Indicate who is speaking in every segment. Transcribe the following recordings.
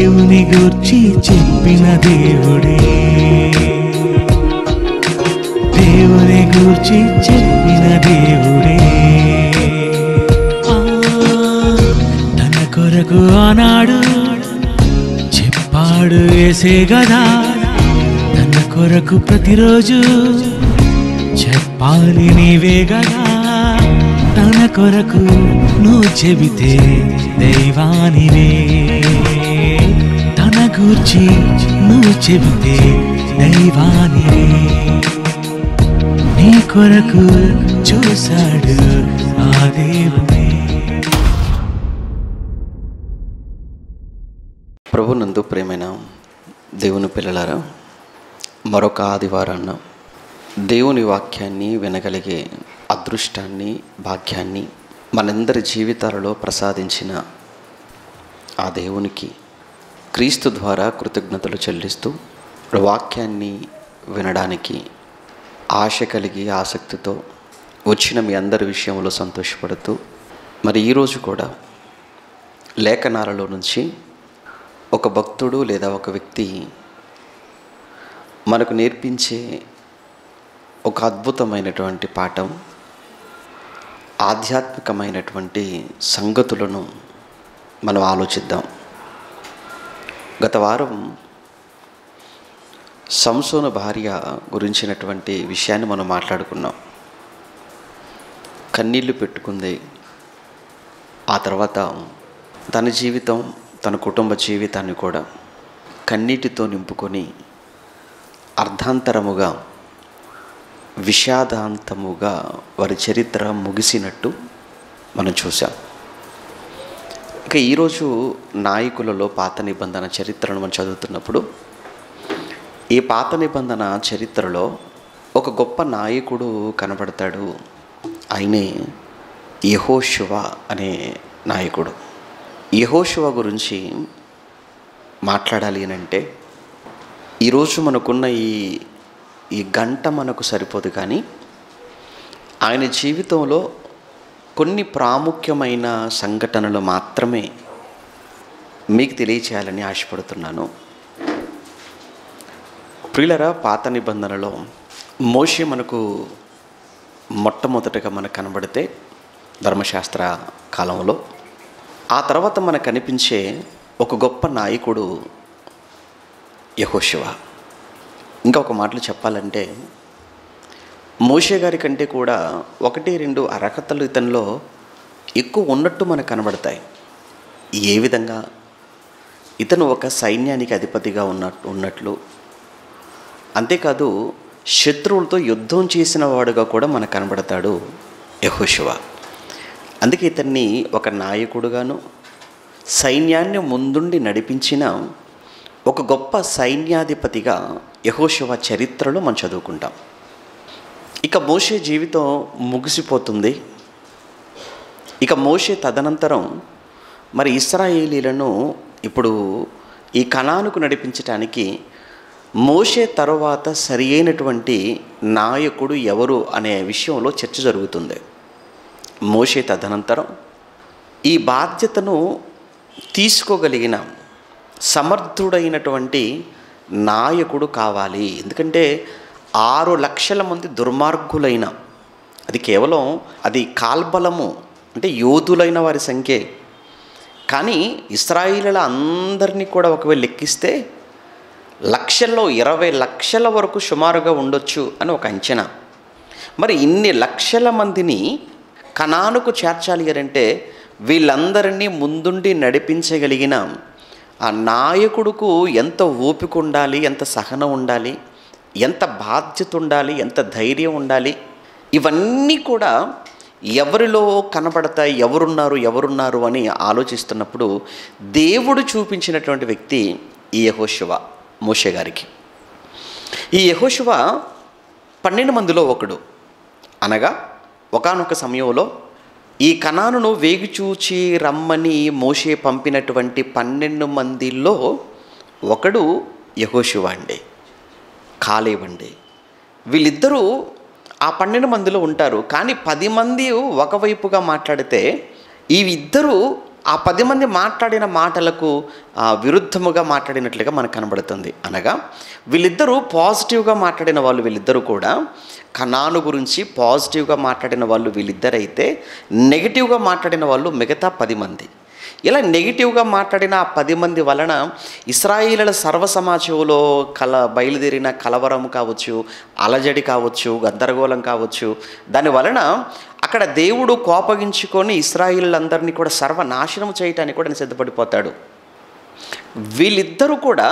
Speaker 1: దేవుని గూర్చి చెప్పిన దేవుడే దేవుని గూర్చి చెప్పిన దేవుడే ఆ, తన కొరకు ఆనాడు చెప్పాడు వేసే గదా తన కొరకు ప్రతిరోజు చెప్పాలి నీవే గదా తన కొరకు నువ్వు చెబితే దైవానివే తన గూర్చి నువ్వు చెబితే దైవానివే నీ కొరకు చూశాడు ఆ దేవుడే
Speaker 2: ప్రభునందు ప్రేమైన దేవుని పిల్లలారా మరొక ఆదివారాన్న దేవుని వాక్యాన్ని వినగలిగే అదృష్టాన్ని భాగ్యాన్ని మనందరి జీవితాలలో ప్రసాదించిన ఆ దేవునికి క్రీస్తు ద్వారా కృతజ్ఞతలు చెల్లిస్తూ వాక్యాన్ని వినడానికి ఆశ కలిగి ఆసక్తితో వచ్చిన మీ అందరి విషయంలో సంతోషపడుతూ మరి ఈరోజు కూడా లేఖనాలలో నుంచి ఒక భక్తుడు లేదా ఒక వ్యక్తి మనకు నేర్పించే ఒక అద్భుతమైనటువంటి పాఠం ఆధ్యాత్మికమైనటువంటి సంగతులను మనం ఆలోచిద్దాం గత వారం సంసోన భార్య గురించినటువంటి విషయాన్ని మనం మాట్లాడుకున్నాం కన్నీళ్లు పెట్టుకుంది ఆ తర్వాత తన జీవితం తన కుటుంబ జీవితాన్ని కూడా కన్నీటితో నింపుకొని అర్ధాంతరముగా విషాదాంతముగా వారి చరిత్ర ముగిసినట్టు మనం చూసాం ఇక ఈరోజు నాయకులలో పాత నిబంధన చరిత్రను మనం చదువుతున్నప్పుడు ఈ పాత నిబంధన చరిత్రలో ఒక గొప్ప నాయకుడు కనబడతాడు ఆయనే యహోశివ అనే నాయకుడు యహోశివ గురించి మాట్లాడాలి అని అంటే ఈరోజు మనకున్న ఈ ఈ గంట మనకు సరిపోదు కానీ ఆయన జీవితంలో కొన్ని ప్రాముఖ్యమైన సంఘటనలు మాత్రమే మీకు తెలియచేయాలని ఆశపడుతున్నాను ప్రియులరా పాత నిబంధనలో మోషే మనకు మొట్టమొదటగా మనకు కనబడితే ధర్మశాస్త్ర కాలంలో ఆ తర్వాత మనకు కనిపించే ఒక గొప్ప నాయకుడు యహోశివ ఇంకా ఒక మాటలు చెప్పాలంటే మోషే గారి కంటే కూడా ఒకటి రెండు అర్హతలు ఇతనిలో ఎక్కువ ఉన్నట్టు మనకు కనబడతాయి ఏ విధంగా ఇతను ఒక సైన్యానికి అధిపతిగా ఉన్నట్టు ఉన్నట్లు అంతేకాదు శత్రువులతో యుద్ధం చేసిన వాడుగా కూడా మనకు కనబడతాడు యహోశివ అందుకే ఇతన్ని ఒక నాయకుడుగాను సైన్యాన్ని ముందుండి నడిపించిన ఒక గొప్ప సైన్యాధిపతిగా యహోశివ చరిత్రలో మనం చదువుకుంటాం ఇక మోషే జీవితం ముగిసిపోతుంది ఇక మోషే తదనంతరం మరి ఇస్రాయేలీలను ఇప్పుడు ఈ కణానుకు నడిపించటానికి మోషే తరువాత సరి అయినటువంటి నాయకుడు ఎవరు అనే విషయంలో చర్చ జరుగుతుంది మోషే తదనంతరం ఈ బాధ్యతను తీసుకోగలిగిన సమర్థుడైనటువంటి నాయకుడు కావాలి ఎందుకంటే ఆరు లక్షల మంది దుర్మార్గులైన అది కేవలం అది కాల్బలము అంటే యోధులైన వారి సంఖ్యే కానీ ఇస్రాయిల అందరినీ కూడా ఒకవేళ లెక్కిస్తే లక్షల్లో ఇరవై లక్షల వరకు సుమారుగా ఉండొచ్చు అని ఒక అంచనా మరి ఇన్ని లక్షల మందిని కణానుకు చేర్చాలి అని అంటే వీళ్ళందరినీ ముందుండి నడిపించగలిగిన ఆ నాయకుడుకు ఎంత ఓపిక ఉండాలి ఎంత సహనం ఉండాలి ఎంత బాధ్యత ఉండాలి ఎంత ధైర్యం ఉండాలి ఇవన్నీ కూడా ఎవరిలో కనబడతాయి ఎవరున్నారు ఎవరున్నారు అని ఆలోచిస్తున్నప్పుడు దేవుడు చూపించినటువంటి వ్యక్తి ఈ యహోశివ మోషే గారికి ఈ యహోశివ పన్నెండు మందిలో ఒకడు అనగా ఒకానొక సమయంలో ఈ కణానును వేగిచూచి రమ్మని మోషే పంపినటువంటి పన్నెండు మందిలో ఒకడు యహోశివ అండి కాలేవండి వీళ్ళిద్దరూ ఆ పన్నెండు మందిలో ఉంటారు కానీ పది మంది ఒకవైపుగా మాట్లాడితే ఈ ఇద్దరు ఆ పది మంది మాట్లాడిన మాటలకు ఆ, విరుద్ధముగా మాట్లాడినట్లుగా మనకు కనబడుతుంది అనగా వీళ్ళిద్దరూ పాజిటివ్గా మాట్లాడిన వాళ్ళు వీళ్ళిద్దరూ కూడా కణాను గురించి పాజిటివ్గా మాట్లాడిన వాళ్ళు వీళ్ళిద్దరైతే నెగిటివ్గా మాట్లాడిన వాళ్ళు మిగతా పది మంది ఇలా నెగిటివ్గా మాట్లాడిన ఆ పది మంది వలన ఇస్రాయిల సర్వసమాజంలో కల బయలుదేరిన కలవరం కావచ్చు అలజడి కావచ్చు గందరగోళం కావచ్చు దాని వలన అక్కడ దేవుడు కోపగించుకొని ఇస్రాయిలందరినీ కూడా సర్వనాశనం చేయటానికి కూడా ఆయన సిద్ధపడిపోతాడు వీళ్ళిద్దరూ కూడా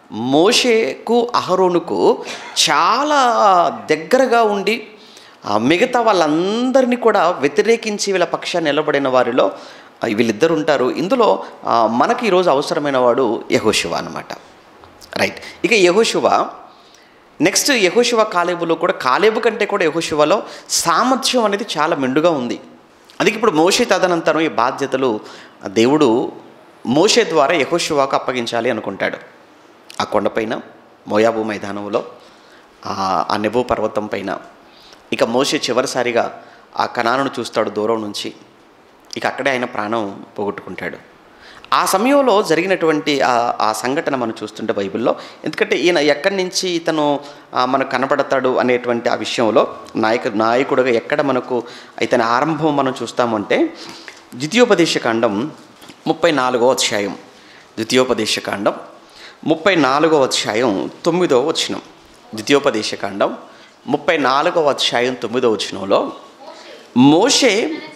Speaker 2: మోషేకు అహరోనుకు చాలా దగ్గరగా ఉండి ఆ మిగతా వాళ్ళందరినీ కూడా వ్యతిరేకించి వీళ్ళ పక్షాన్ని నిలబడిన వారిలో ఆ, వీళ్ళిద్దరు ఉంటారు ఇందులో ఆ, మనకి ఈరోజు అవసరమైన వాడు యహోశివ అనమాట రైట్ ఇక యహోశివ నెక్స్ట్ యహోశివ కాలేబులో కూడా కాలేబు కంటే కూడా యహోశివలో సామర్థ్యం అనేది చాలా మెండుగా ఉంది అందుకే ఇప్పుడు మోషే తదనంతరం ఈ బాధ్యతలు ఆ దేవుడు మోషే ద్వారా యహోశివాకు అప్పగించాలి అనుకుంటాడు ఆ కొండపైన మోయాబు మైదానంలో ఆ ఆ నెబు పర్వతం పైన ఇక మోషే చివరిసారిగా ఆ కణాలను చూస్తాడు దూరం నుంచి ఇక అక్కడే ఆయన ప్రాణం పోగొట్టుకుంటాడు ఆ సమయంలో జరిగినటువంటి ఆ ఆ సంఘటన మనం చూస్తుంటే బైబిల్లో ఎందుకంటే ఈయన ఎక్కడి నుంచి ఇతను ఆ, మనకు కనబడతాడు అనేటువంటి ఆ విషయంలో నాయక నాయకుడుగా ఎక్కడ మనకు ఇతని ఆరంభం మనం చూస్తామంటే ద్వితీయోపదేశకాండం ముప్పై నాలుగో అధ్యాయం ద్వితీయోపదేశకాండం ముప్పై నాలుగో అధ్యాయం తొమ్మిదో వచనం ద్వితీయోపదేశకాండం ముప్పై నాలుగో అధ్యాయం తొమ్మిదో వచనంలో మోషే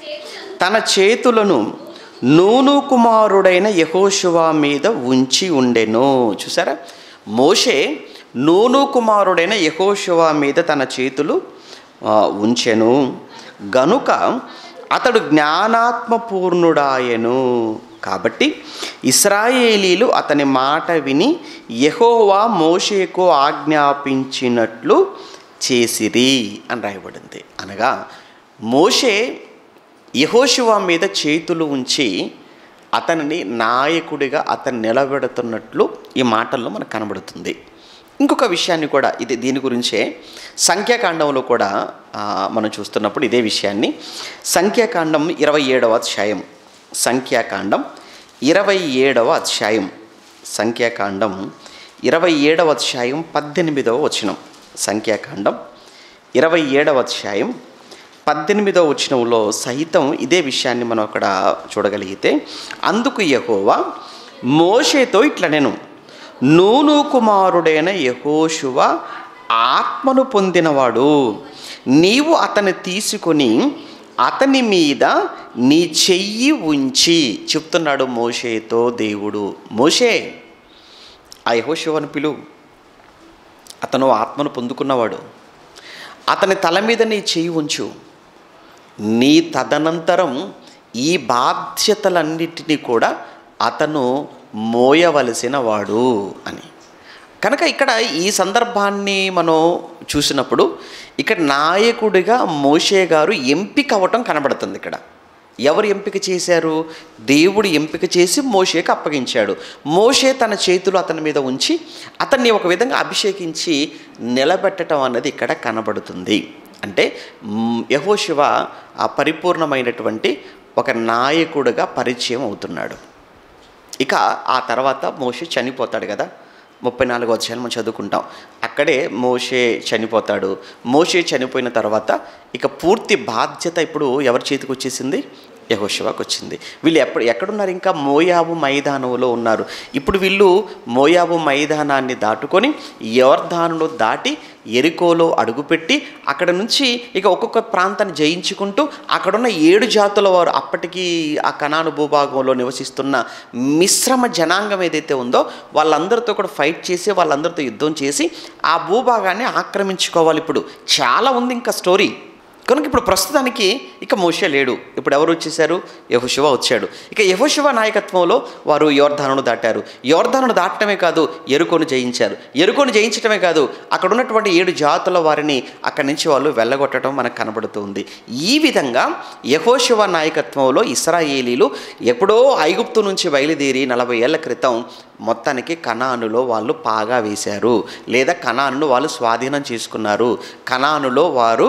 Speaker 2: తన చేతులను నూను కుమారుడైన యహోశువా మీద ఉంచి ఉండెను చూసారా మోషే నూను కుమారుడైన యహోశువా మీద తన చేతులు ఆ, ఉంచెను గనుక అతడు జ్ఞానాత్మపూర్ణుడాయను కాబట్టి ఇస్రాయేలీలు అతని మాట విని యెహోవా మోషేకు ఆజ్ఞాపించినట్లు చేసిరి అని రాయబడింది అనగా మోషే యహోశివ మీద చేతులు ఉంచి అతనిని నాయకుడిగా అతను నిలబెడుతున్నట్లు ఈ మాటల్లో మనకు కనబడుతుంది ఇంకొక విషయాన్ని కూడా ఇది దీని గురించే సంఖ్యాకాండంలో కూడా ఆ, మనం చూస్తున్నప్పుడు ఇదే విషయాన్ని సంఖ్యాకాండం ఇరవై ఏడవ అధ్యాయం సంఖ్యాకాండం ఇరవై ఏడవ అధ్యాయం సంఖ్యాకాండం ఇరవై ఏడవ అధ్యాయం పద్దెనిమిదవ వచనం సంఖ్యాకాండం ఇరవై ఏడవ అధ్యాయం పద్దెనిమిదవ వచనంలో సహితం ఇదే విషయాన్ని మనం అక్కడ చూడగలిగితే అందుకు యహోవా మోషేతో ఇట్లా నేను నూను కుమారుడైన యహోశువ ఆత్మను పొందినవాడు నీవు అతన్ని తీసుకొని అతని మీద నీ చెయ్యి ఉంచి చెప్తున్నాడు మోషేతో దేవుడు మోషే ఆ యహోశివను పిలు అతను ఆత్మను పొందుకున్నవాడు అతని తల మీద నీ చెయ్యి ఉంచు నీ తదనంతరం ఈ బాధ్యతలన్నిటినీ కూడా అతను మోయవలసిన వాడు అని కనుక ఇక్కడ ఈ సందర్భాన్ని మనం చూసినప్పుడు ఇక్కడ నాయకుడిగా మోషే గారు ఎంపిక అవ్వటం కనబడుతుంది ఇక్కడ ఎవరు ఎంపిక చేశారు దేవుడు ఎంపిక చేసి మోషేకి అప్పగించాడు మోషే తన చేతులు అతని మీద ఉంచి అతన్ని ఒక విధంగా అభిషేకించి నిలబెట్టడం అన్నది ఇక్కడ కనబడుతుంది అంటే మ్, యెహోషువ ఆ పరిపూర్ణమైనటువంటి ఒక నాయకుడిగా పరిచయం అవుతున్నాడు ఇక ఆ తర్వాత మోషే చనిపోతాడు కదా ముప్పై నాలుగో అధ్యాయం మనం చదువుకుంటాం అక్కడే మోషే చనిపోతాడు మోషే చనిపోయిన తర్వాత ఇక పూర్తి బాధ్యత ఇప్పుడు ఎవరి చేతికి వచ్చేసింది యహోశివాకి వచ్చింది వీళ్ళు ఎప్పుడు ఎక్కడున్నారు ఇంకా మోయాబు మైదానంలో ఉన్నారు ఇప్పుడు వీళ్ళు మోయాబు మైదానాన్ని దాటుకొని యోర్ధానును దాటి ఎరికోలో అడుగుపెట్టి అక్కడ నుంచి ఇక ఒక్కొక్క ప్రాంతాన్ని జయించుకుంటూ అక్కడున్న ఏడు జాతుల వారు అప్పటికి ఆ కనాను భూభాగంలో నివసిస్తున్న మిశ్రమ జనాంగం ఏదైతే ఉందో వాళ్ళందరితో కూడా ఫైట్ చేసి వాళ్ళందరితో యుద్ధం చేసి ఆ భూభాగాన్ని ఆక్రమించుకోవాలి ఇప్పుడు చాలా ఉంది ఇంకా స్టోరీ కనుక ఇప్పుడు ప్రస్తుతానికి ఇక మోషే లేడు ఇప్పుడు ఎవరు వచ్చేసారు యహోశివ వచ్చాడు ఇక యహోశివ నాయకత్వంలో వారు యోర్ధానును దాటారు యోర్ధానును దాటడమే కాదు ఎరుకోను జయించారు ఎరుకోను జయించడమే కాదు అక్కడ ఉన్నటువంటి ఏడు జాతుల వారిని అక్కడి నుంచి వాళ్ళు వెళ్ళగొట్టడం మనకు కనబడుతుంది ఈ విధంగా యహోశివ నాయకత్వంలో ఇస్రాయేలీలు ఎప్పుడో ఐగుప్తు నుంచి బయలుదేరి నలభై ఏళ్ల క్రితం మొత్తానికి కనానులో వాళ్ళు పాగా వేశారు లేదా కనానును వాళ్ళు స్వాధీనం చేసుకున్నారు కనానులో వారు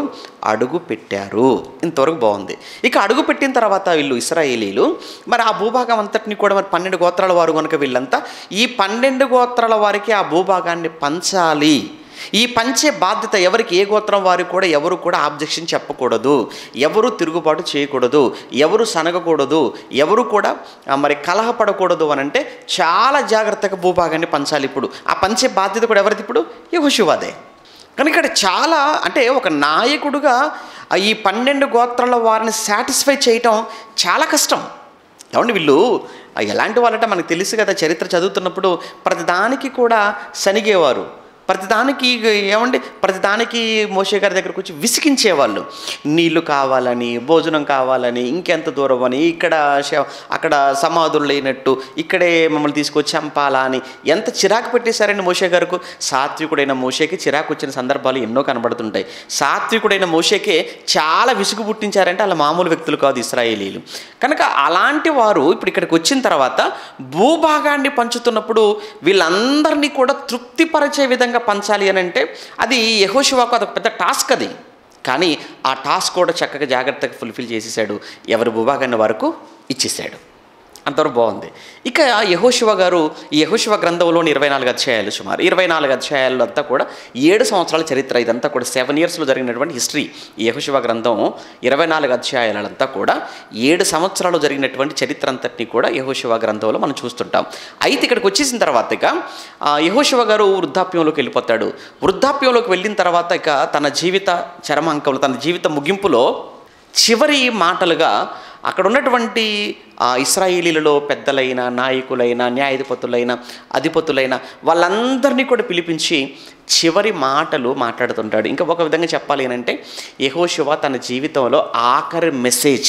Speaker 2: అడుగు పెట్టారు ఇంతవరకు బాగుంది ఇక అడుగు పెట్టిన తర్వాత వీళ్ళు ఇస్రాయేలీలు మరి ఆ భూభాగం అంతటిని కూడా మరి పన్నెండు గోత్రాల వారు కనుక వీళ్ళంతా ఈ పన్నెండు గోత్రాల వారికి ఆ భూభాగాన్ని పంచాలి ఈ పంచే బాధ్యత ఎవరికి ఏ గోత్రం వారికి కూడా ఎవరు కూడా ఆబ్జెక్షన్ చెప్పకూడదు ఎవరు తిరుగుబాటు చేయకూడదు ఎవరు సనగకూడదు ఎవరు కూడా ఆ, మరి కలహపడకూడదు అని అంటే చాలా జాగ్రత్తగా భూభాగాన్ని పంచాలి ఇప్పుడు ఆ పంచే బాధ్యత కూడా ఎవరిది ఇప్పుడు యహోశివాదే కానీ ఇక్కడ చాలా అంటే ఒక నాయకుడుగా ఆ ఈ పన్నెండు గోత్రాల వారిని సాటిస్ఫై చేయటం చాలా కష్టం ఏమండి వీళ్ళు ఆ ఎలాంటి వాళ్ళంటే మనకు తెలుసు కదా చరిత్ర చదువుతున్నప్పుడు ప్రతిదానికి కూడా సనిగేవారు ప్రతిదానికి ఏమండి ప్రతిదానికి మోషే గారి దగ్గరకు వచ్చి విసిగించేవాళ్ళు నీళ్లు కావాలని భోజనం కావాలని ఇంకెంత దూరం అని ఇక్కడ శ- అక్కడ సమాధులు లేనట్టు ఇక్కడే మమ్మల్ని తీసుకొచ్చి చంపాలా అని ఎంత చిరాకు పెట్టేశారండి మోషే గారికి సాత్వికుడైన మోషేకి చిరాకు వచ్చిన సందర్భాలు ఎన్నో కనబడుతుంటాయి సాత్వికుడైన మోషేకే చాలా విసుగు పుట్టించారంటే అలా మామూలు వ్యక్తులు కాదు ఇస్రాయేలీలు కనుక అలాంటి వారు ఇప్పుడు ఇక్కడికి వచ్చిన తర్వాత భూభాగాన్ని పంచుతున్నప్పుడు వీళ్ళందరినీ కూడా తృప్తిపరిచే విధంగా పంచాలి అని అంటే అది యహోశివాకు అదొక పెద్ద టాస్క్ అది కానీ ఆ టాస్క్ కూడా చక్కగా జాగ్రత్తగా ఫుల్ఫిల్ చేసేసాడు ఎవరి భూభాగాన్ని వరకు ఇచ్చేసాడు అంతవరకు బాగుంది ఇక యహోశివ గారు ఈ యహోశివ గ్రంథంలోని ఇరవై నాలుగు అధ్యాయాలు సుమారు ఇరవై నాలుగు అధ్యాయాలు అంతా కూడా ఏడు సంవత్సరాల చరిత్ర ఇదంతా కూడా సెవెన్ ఇయర్స్లో జరిగినటువంటి హిస్టరీ ఈ యహోశివ గ్రంథం ఇరవై నాలుగు అధ్యాయాలంతా కూడా ఏడు సంవత్సరాలు జరిగినటువంటి చరిత్ర అంతటిని కూడా యహోశివ గ్రంథంలో మనం చూస్తుంటాం అయితే ఇక్కడికి వచ్చేసిన తర్వాత ఇక ఆ, యెహోషువ గారు వృద్ధాప్యంలోకి వెళ్ళిపోతాడు వృద్ధాప్యంలోకి వెళ్ళిన తర్వాత ఇక తన జీవిత చరమాంకంలో తన జీవిత ముగింపులో చివరి మాటలుగా అక్కడ ఉన్నటువంటి ఆ, ఇస్రాయేలీలలో పెద్దలైన నాయకులైన న్యాయాధిపతులైన అధిపతులైన వాళ్ళందరినీ కూడా పిలిపించి చివరి మాటలు మాట్లాడుతుంటాడు ఇంకా ఒక విధంగా చెప్పాలి అని అంటే యహోశివ తన జీవితంలో ఆఖరి మెసేజ్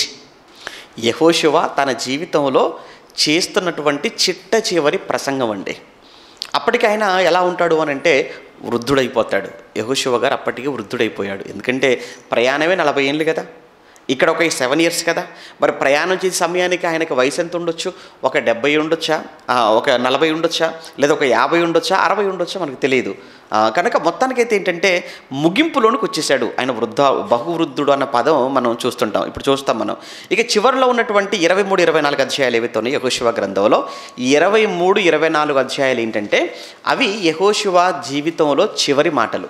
Speaker 2: యహోశివ తన జీవితంలో చేస్తున్నటువంటి చిట్ట చివరి ప్రసంగం అండి అప్పటికి ఆయన ఎలా ఉంటాడు అని అంటే వృద్ధుడైపోతాడు యహోశివ గారు అప్పటికి వృద్ధుడైపోయాడు ఎందుకంటే ప్రయాణమే నలభై ఏళ్ళు కదా ఇక్కడ ఒక సెవెన్ ఇయర్స్ కదా మరి ప్రయాణం చేసే సమయానికి ఆయనకి వయసు ఎంత ఉండొచ్చు ఒక డెబ్బై ఉండొచ్చా ఆ, ఒక నలభై ఉండొచ్చా లేదా ఒక యాభై ఉండొచ్చా అరవై ఉండొచ్చా మనకు తెలియదు ఆ, కనుక మొత్తానికైతే ఏంటంటే ముగింపులోనికి వచ్చేసాడు ఆయన వృద్ధ బహువృద్ధుడు అన్న పదం మనం చూస్తుంటాం ఇప్పుడు చూస్తాం మనం ఇక చివరిలో ఉన్నటువంటి ఇరవై మూడు ఇరవై నాలుగు అధ్యాయాలు ఏవైతే ఉన్నాయో యహోశివ గ్రంథంలో ఇరవై మూడు ఇరవై నాలుగు అధ్యాయాలు ఏంటంటే అవి యహోశివ జీవితంలో చివరి మాటలు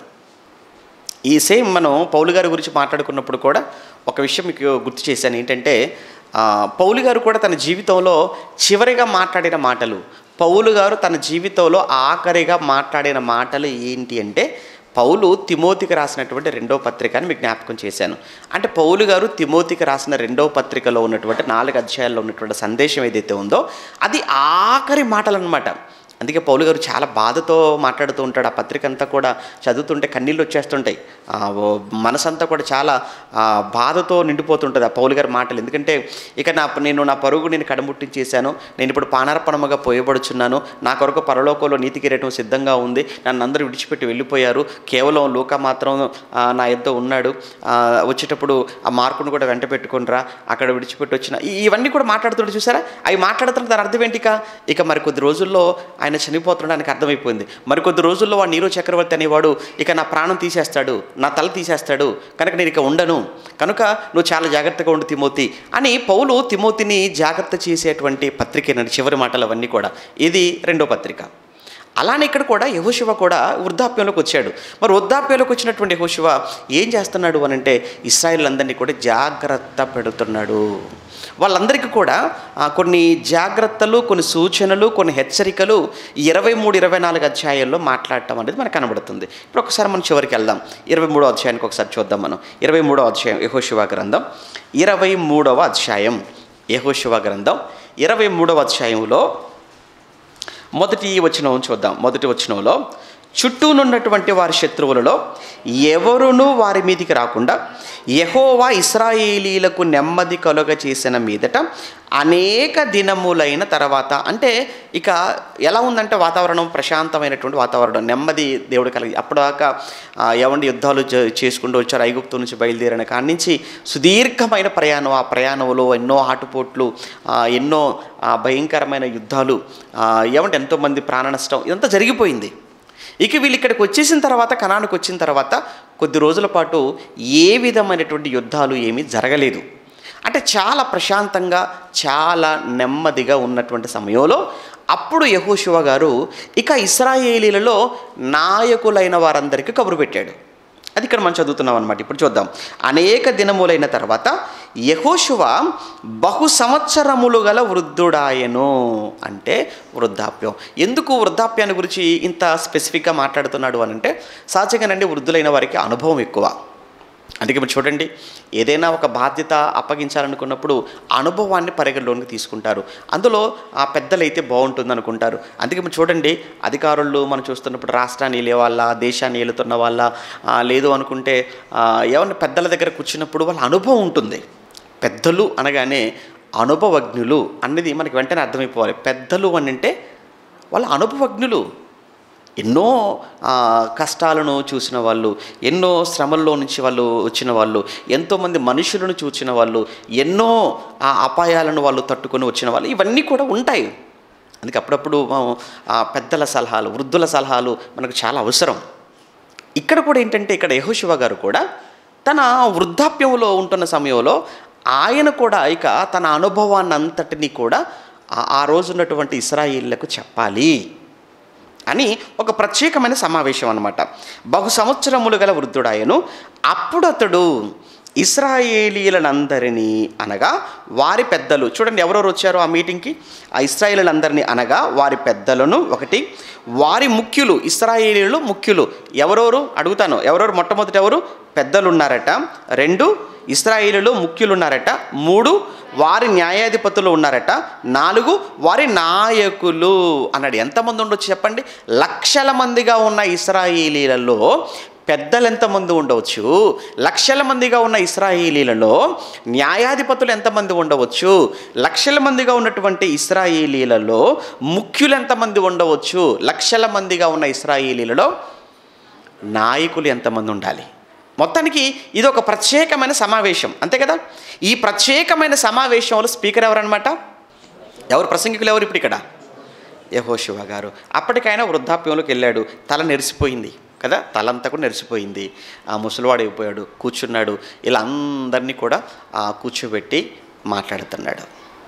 Speaker 2: ఈ సేమ్ మనం పౌలు గారి గురించి మాట్లాడుకున్నప్పుడు కూడా ఒక విషయం మీకు గుర్తు చేశాను ఏంటంటే ఆ, పౌలు గారు కూడా తన జీవితంలో చివరిగా మాట్లాడిన మాటలు పౌలు గారు తన జీవితంలో ఆఖరిగా మాట్లాడిన మాటలు ఏంటి అంటే పౌలు తిమోతికి రాసినటువంటి రెండో పత్రిక అని మీకు జ్ఞాపకం చేశాను అంటే పౌలు గారు తిమోతికి రాసిన రెండో పత్రికలో ఉన్నటువంటి నాలుగు అధ్యాయాల్లో ఉన్నటువంటి సందేశం ఏదైతే ఉందో అది ఆఖరి మాటలు అనమాట అందుకే పౌలు గారు చాలా బాధతో మాట్లాడుతూ ఉంటాడు ఆ పత్రిక అంతా కూడా చదువుతుంటే కన్నీళ్ళు వచ్చేస్తుంటాయి ఆ, ఓ మనసంతా కూడా చాలా ఆ, బాధతో నిండిపోతుంటుంది ఆ పౌలు గారి మాటలు ఎందుకంటే ఇక నా నేను నా పరుగు నేను కడముట్టించేశాను నేను ఇప్పుడు పానార్పణముగా పోయబడుచున్నాను నా కొరకు పరలోకంలో నీతి కిరీటం సిద్ధంగా ఉంది నన్ను అందరూ విడిచిపెట్టి వెళ్ళిపోయారు కేవలం లూక మాత్రం ఆ, నా ఎద్ద ఉన్నాడు ఆ, వచ్చేటప్పుడు ఆ మార్కును కూడా వెంట పెట్టుకునిరా అక్కడ విడిచిపెట్టి వచ్చిన ఈ- ఇవన్నీ కూడా మాట్లాడుతుంటే చూసారా అవి మాట్లాడుతున్న దాని అర్థం ఏంటి ఇక ఇక మరి కొద్ది రోజుల్లో ఆయన చనిపోతున్నాడు ఆయనకు అర్థమైపోయింది మరి కొద్ది రోజుల్లో వాడు నీరో చక్రవర్తి అనేవాడు ఇక నా ప్రాణం తీసేస్తాడు నా తల తీసేస్తాడు కనుక నేను ఇక ఉండను కనుక నువ్వు చాలా జాగ్రత్తగా ఉండు తిమోతి అని పౌలు తిమోతిని జాగ్రత్త చేసేటువంటి పత్రికేనండి చివరి మాటలు అవన్నీ కూడా ఇది రెండో పత్రిక అలానే ఇక్కడ కూడా యహోశివ కూడా వృద్ధాప్యంలోకి వచ్చాడు మరి వృద్ధాప్యంలోకి వచ్చినటువంటి యహోశివ ఏం చేస్తున్నాడు అని అంటే ఇస్రాయిల్ అందరినీ కూడా జాగ్రత్త పెడుతున్నాడు వాళ్ళందరికీ కూడా ఆ, కొన్ని జాగ్రత్తలు కొన్ని సూచనలు కొన్ని హెచ్చరికలు ఇరవై మూడు ఇరవై నాలుగు అధ్యాయాల్లో మాట్లాడటం అనేది మనకు కనబడుతుంది ఇప్పుడు ఒకసారి మనం చివరికి వెళ్దాం ఇరవై మూడో అధ్యాయానికి ఒకసారి చూద్దాం మనం ఇరవై మూడో అధ్యాయం యహోశివ గ్రంథం ఇరవై మూడవ అధ్యాయం యహోశివ గ్రంథం ఇరవై మూడవ అధ్యాయంలో మొదటి వచనం చూద్దాం మొదటి వచనంలో చుట్టూనున్నటువంటి వారి శత్రువులలో ఎవరునూ వారి మీదికి రాకుండా యెహోవా ఇస్రాయేలీలకు నెమ్మది కలుగ చేసిన మీదట అనేక దినములైన తర్వాత అంటే ఇక ఎలా ఉందంటే వాతావరణం ప్రశాంతమైనటువంటి వాతావరణం నెమ్మది దేవుడు కలిగి అప్పటిదాకా ఆ, ఎవండి యుద్ధాలు చే- చేసుకుంటూ వచ్చారు ఐగుప్తు నుంచి బయలుదేరిన కాడి నుంచి సుదీర్ఘమైన ప్రయాణం ఆ ప్రయాణంలో ఎన్నో ఆటుపోట్లు ఆ, ఎన్నో ఆ, భయంకరమైన యుద్ధాలు ఆ, ఏమంటే ఎంతోమంది ప్రాణ నష్టం ఇదంతా జరిగిపోయింది ఇక వీళ్ళు ఇక్కడికి వచ్చేసిన తర్వాత కణానికి వచ్చిన తర్వాత కొద్ది రోజుల పాటు ఏ విధమైనటువంటి యుద్ధాలు ఏమీ జరగలేదు అంటే చాలా ప్రశాంతంగా చాలా నెమ్మదిగా ఉన్నటువంటి సమయంలో అప్పుడు యహోశివ గారు ఇక ఇస్రాయేలీలలో నాయకులైన వారందరికీ కబురు పెట్టాడు అది ఇక్కడ మనం చదువుతున్నాం అనమాట ఇప్పుడు చూద్దాం అనేక దినములైన తర్వాత యహోశువ బహు సంవత్సరములు గల వృద్ధుడాయను అంటే వృద్ధాప్యం ఎందుకు వృద్ధాప్యాన్ని గురించి ఇంత స్పెసిఫిక్గా మాట్లాడుతున్నాడు అని అంటే సహజంగానండి వృద్ధులైన వారికి అనుభవం ఎక్కువ అందుకే ఇప్పుడు చూడండి ఏదైనా ఒక బాధ్యత అప్పగించాలనుకున్నప్పుడు అనుభవాన్ని పరిగణలోనికి తీసుకుంటారు అందులో ఆ పెద్దలైతే బాగుంటుంది అనుకుంటారు అందుకే ఇప్పుడు చూడండి అధికారులు మనం చూస్తున్నప్పుడు రాష్ట్రాన్ని వెళ్ళే వాళ్ళ దేశాన్ని ఏలుతున్న వాళ్ళ ఆ, లేదు అనుకుంటే ఆ, ఎవరిని పెద్దల దగ్గర కూర్చున్నప్పుడు వాళ్ళ అనుభవం ఉంటుంది పెద్దలు అనగానే అనుభవజ్ఞులు అన్నది మనకి వెంటనే అర్థమైపోవాలి పెద్దలు అని అంటే వాళ్ళ అనుభవజ్ఞులు ఎన్నో ఆ, కష్టాలను చూసిన వాళ్ళు ఎన్నో శ్రమల్లో నుంచి వాళ్ళు వచ్చిన వాళ్ళు ఎంతోమంది మనుషులను చూసిన వాళ్ళు ఎన్నో ఆ అపాయాలను వాళ్ళు తట్టుకొని వచ్చిన వాళ్ళు ఇవన్నీ కూడా ఉంటాయి అందుకే అప్పుడప్పుడు మనం ఆ పెద్దల సలహాలు వృద్ధుల సలహాలు మనకు చాలా అవసరం ఇక్కడ కూడా ఏంటంటే ఇక్కడ యహోశివ గారు కూడా తన వృద్ధాప్యంలో ఉంటున్న సమయంలో ఆయన కూడా ఇక తన అనుభవాన్ని అంతటినీ కూడా ఆ- ఆ రోజు ఉన్నటువంటి ఇస్రాయిళ్లకు చెప్పాలి అని ఒక ప్రత్యేకమైన సమావేశం అన్నమాట బహు సంవత్సరములు గల వృద్ధుడాయను అప్పుడు అతడు ఇస్రాయేలీలందరినీ అనగా వారి పెద్దలు చూడండి ఎవరెవరు వచ్చారో ఆ మీటింగ్కి ఆ ఇస్రాయేలీలందరినీ అనగా వారి పెద్దలను ఒకటి వారి ముఖ్యులు ఇస్రాయేలీలు ముఖ్యులు ఎవరెవరు అడుగుతాను ఎవరెవరు మొట్టమొదటి ఎవరు పెద్దలు ఉన్నారట రెండు ఇస్రాయేలీలు ముఖ్యులు ఉన్నారట మూడు వారి న్యాయాధిపతులు ఉన్నారట నాలుగు వారి నాయకులు అన్నాడు ఎంతమంది ఉండొచ్చు చెప్పండి లక్షల మందిగా ఉన్న ఇస్రాయేలీలలో పెద్దలు ఎంతమంది ఉండవచ్చు లక్షల మందిగా ఉన్న ఇస్రాయేలీలలో న్యాయాధిపతులు ఎంతమంది ఉండవచ్చు లక్షల మందిగా ఉన్నటువంటి ఇస్రాయేలీలలో ముఖ్యులు ఎంతమంది ఉండవచ్చు లక్షల మందిగా ఉన్న ఇస్రాయేలీలలో నాయకులు ఎంతమంది ఉండాలి మొత్తానికి ఇది ఒక ప్రత్యేకమైన సమావేశం అంతే కదా ఈ ప్రత్యేకమైన సమావేశంలో స్పీకర్ ఎవరన్నమాట ఎవరు ప్రసంగికులు ఎవరు ఇప్పుడు ఇక్కడ యహోశివ గారు అప్పటికైనా వృద్ధాప్యంలోకి వెళ్ళాడు తల నెరిసిపోయింది కదా తలంతా కూడా నెరిసిపోయింది ఆ ముసలివాడు అయిపోయాడు కూర్చున్నాడు ఇలా అందరినీ కూడా ఆ, కూర్చోబెట్టి మాట్లాడుతున్నాడు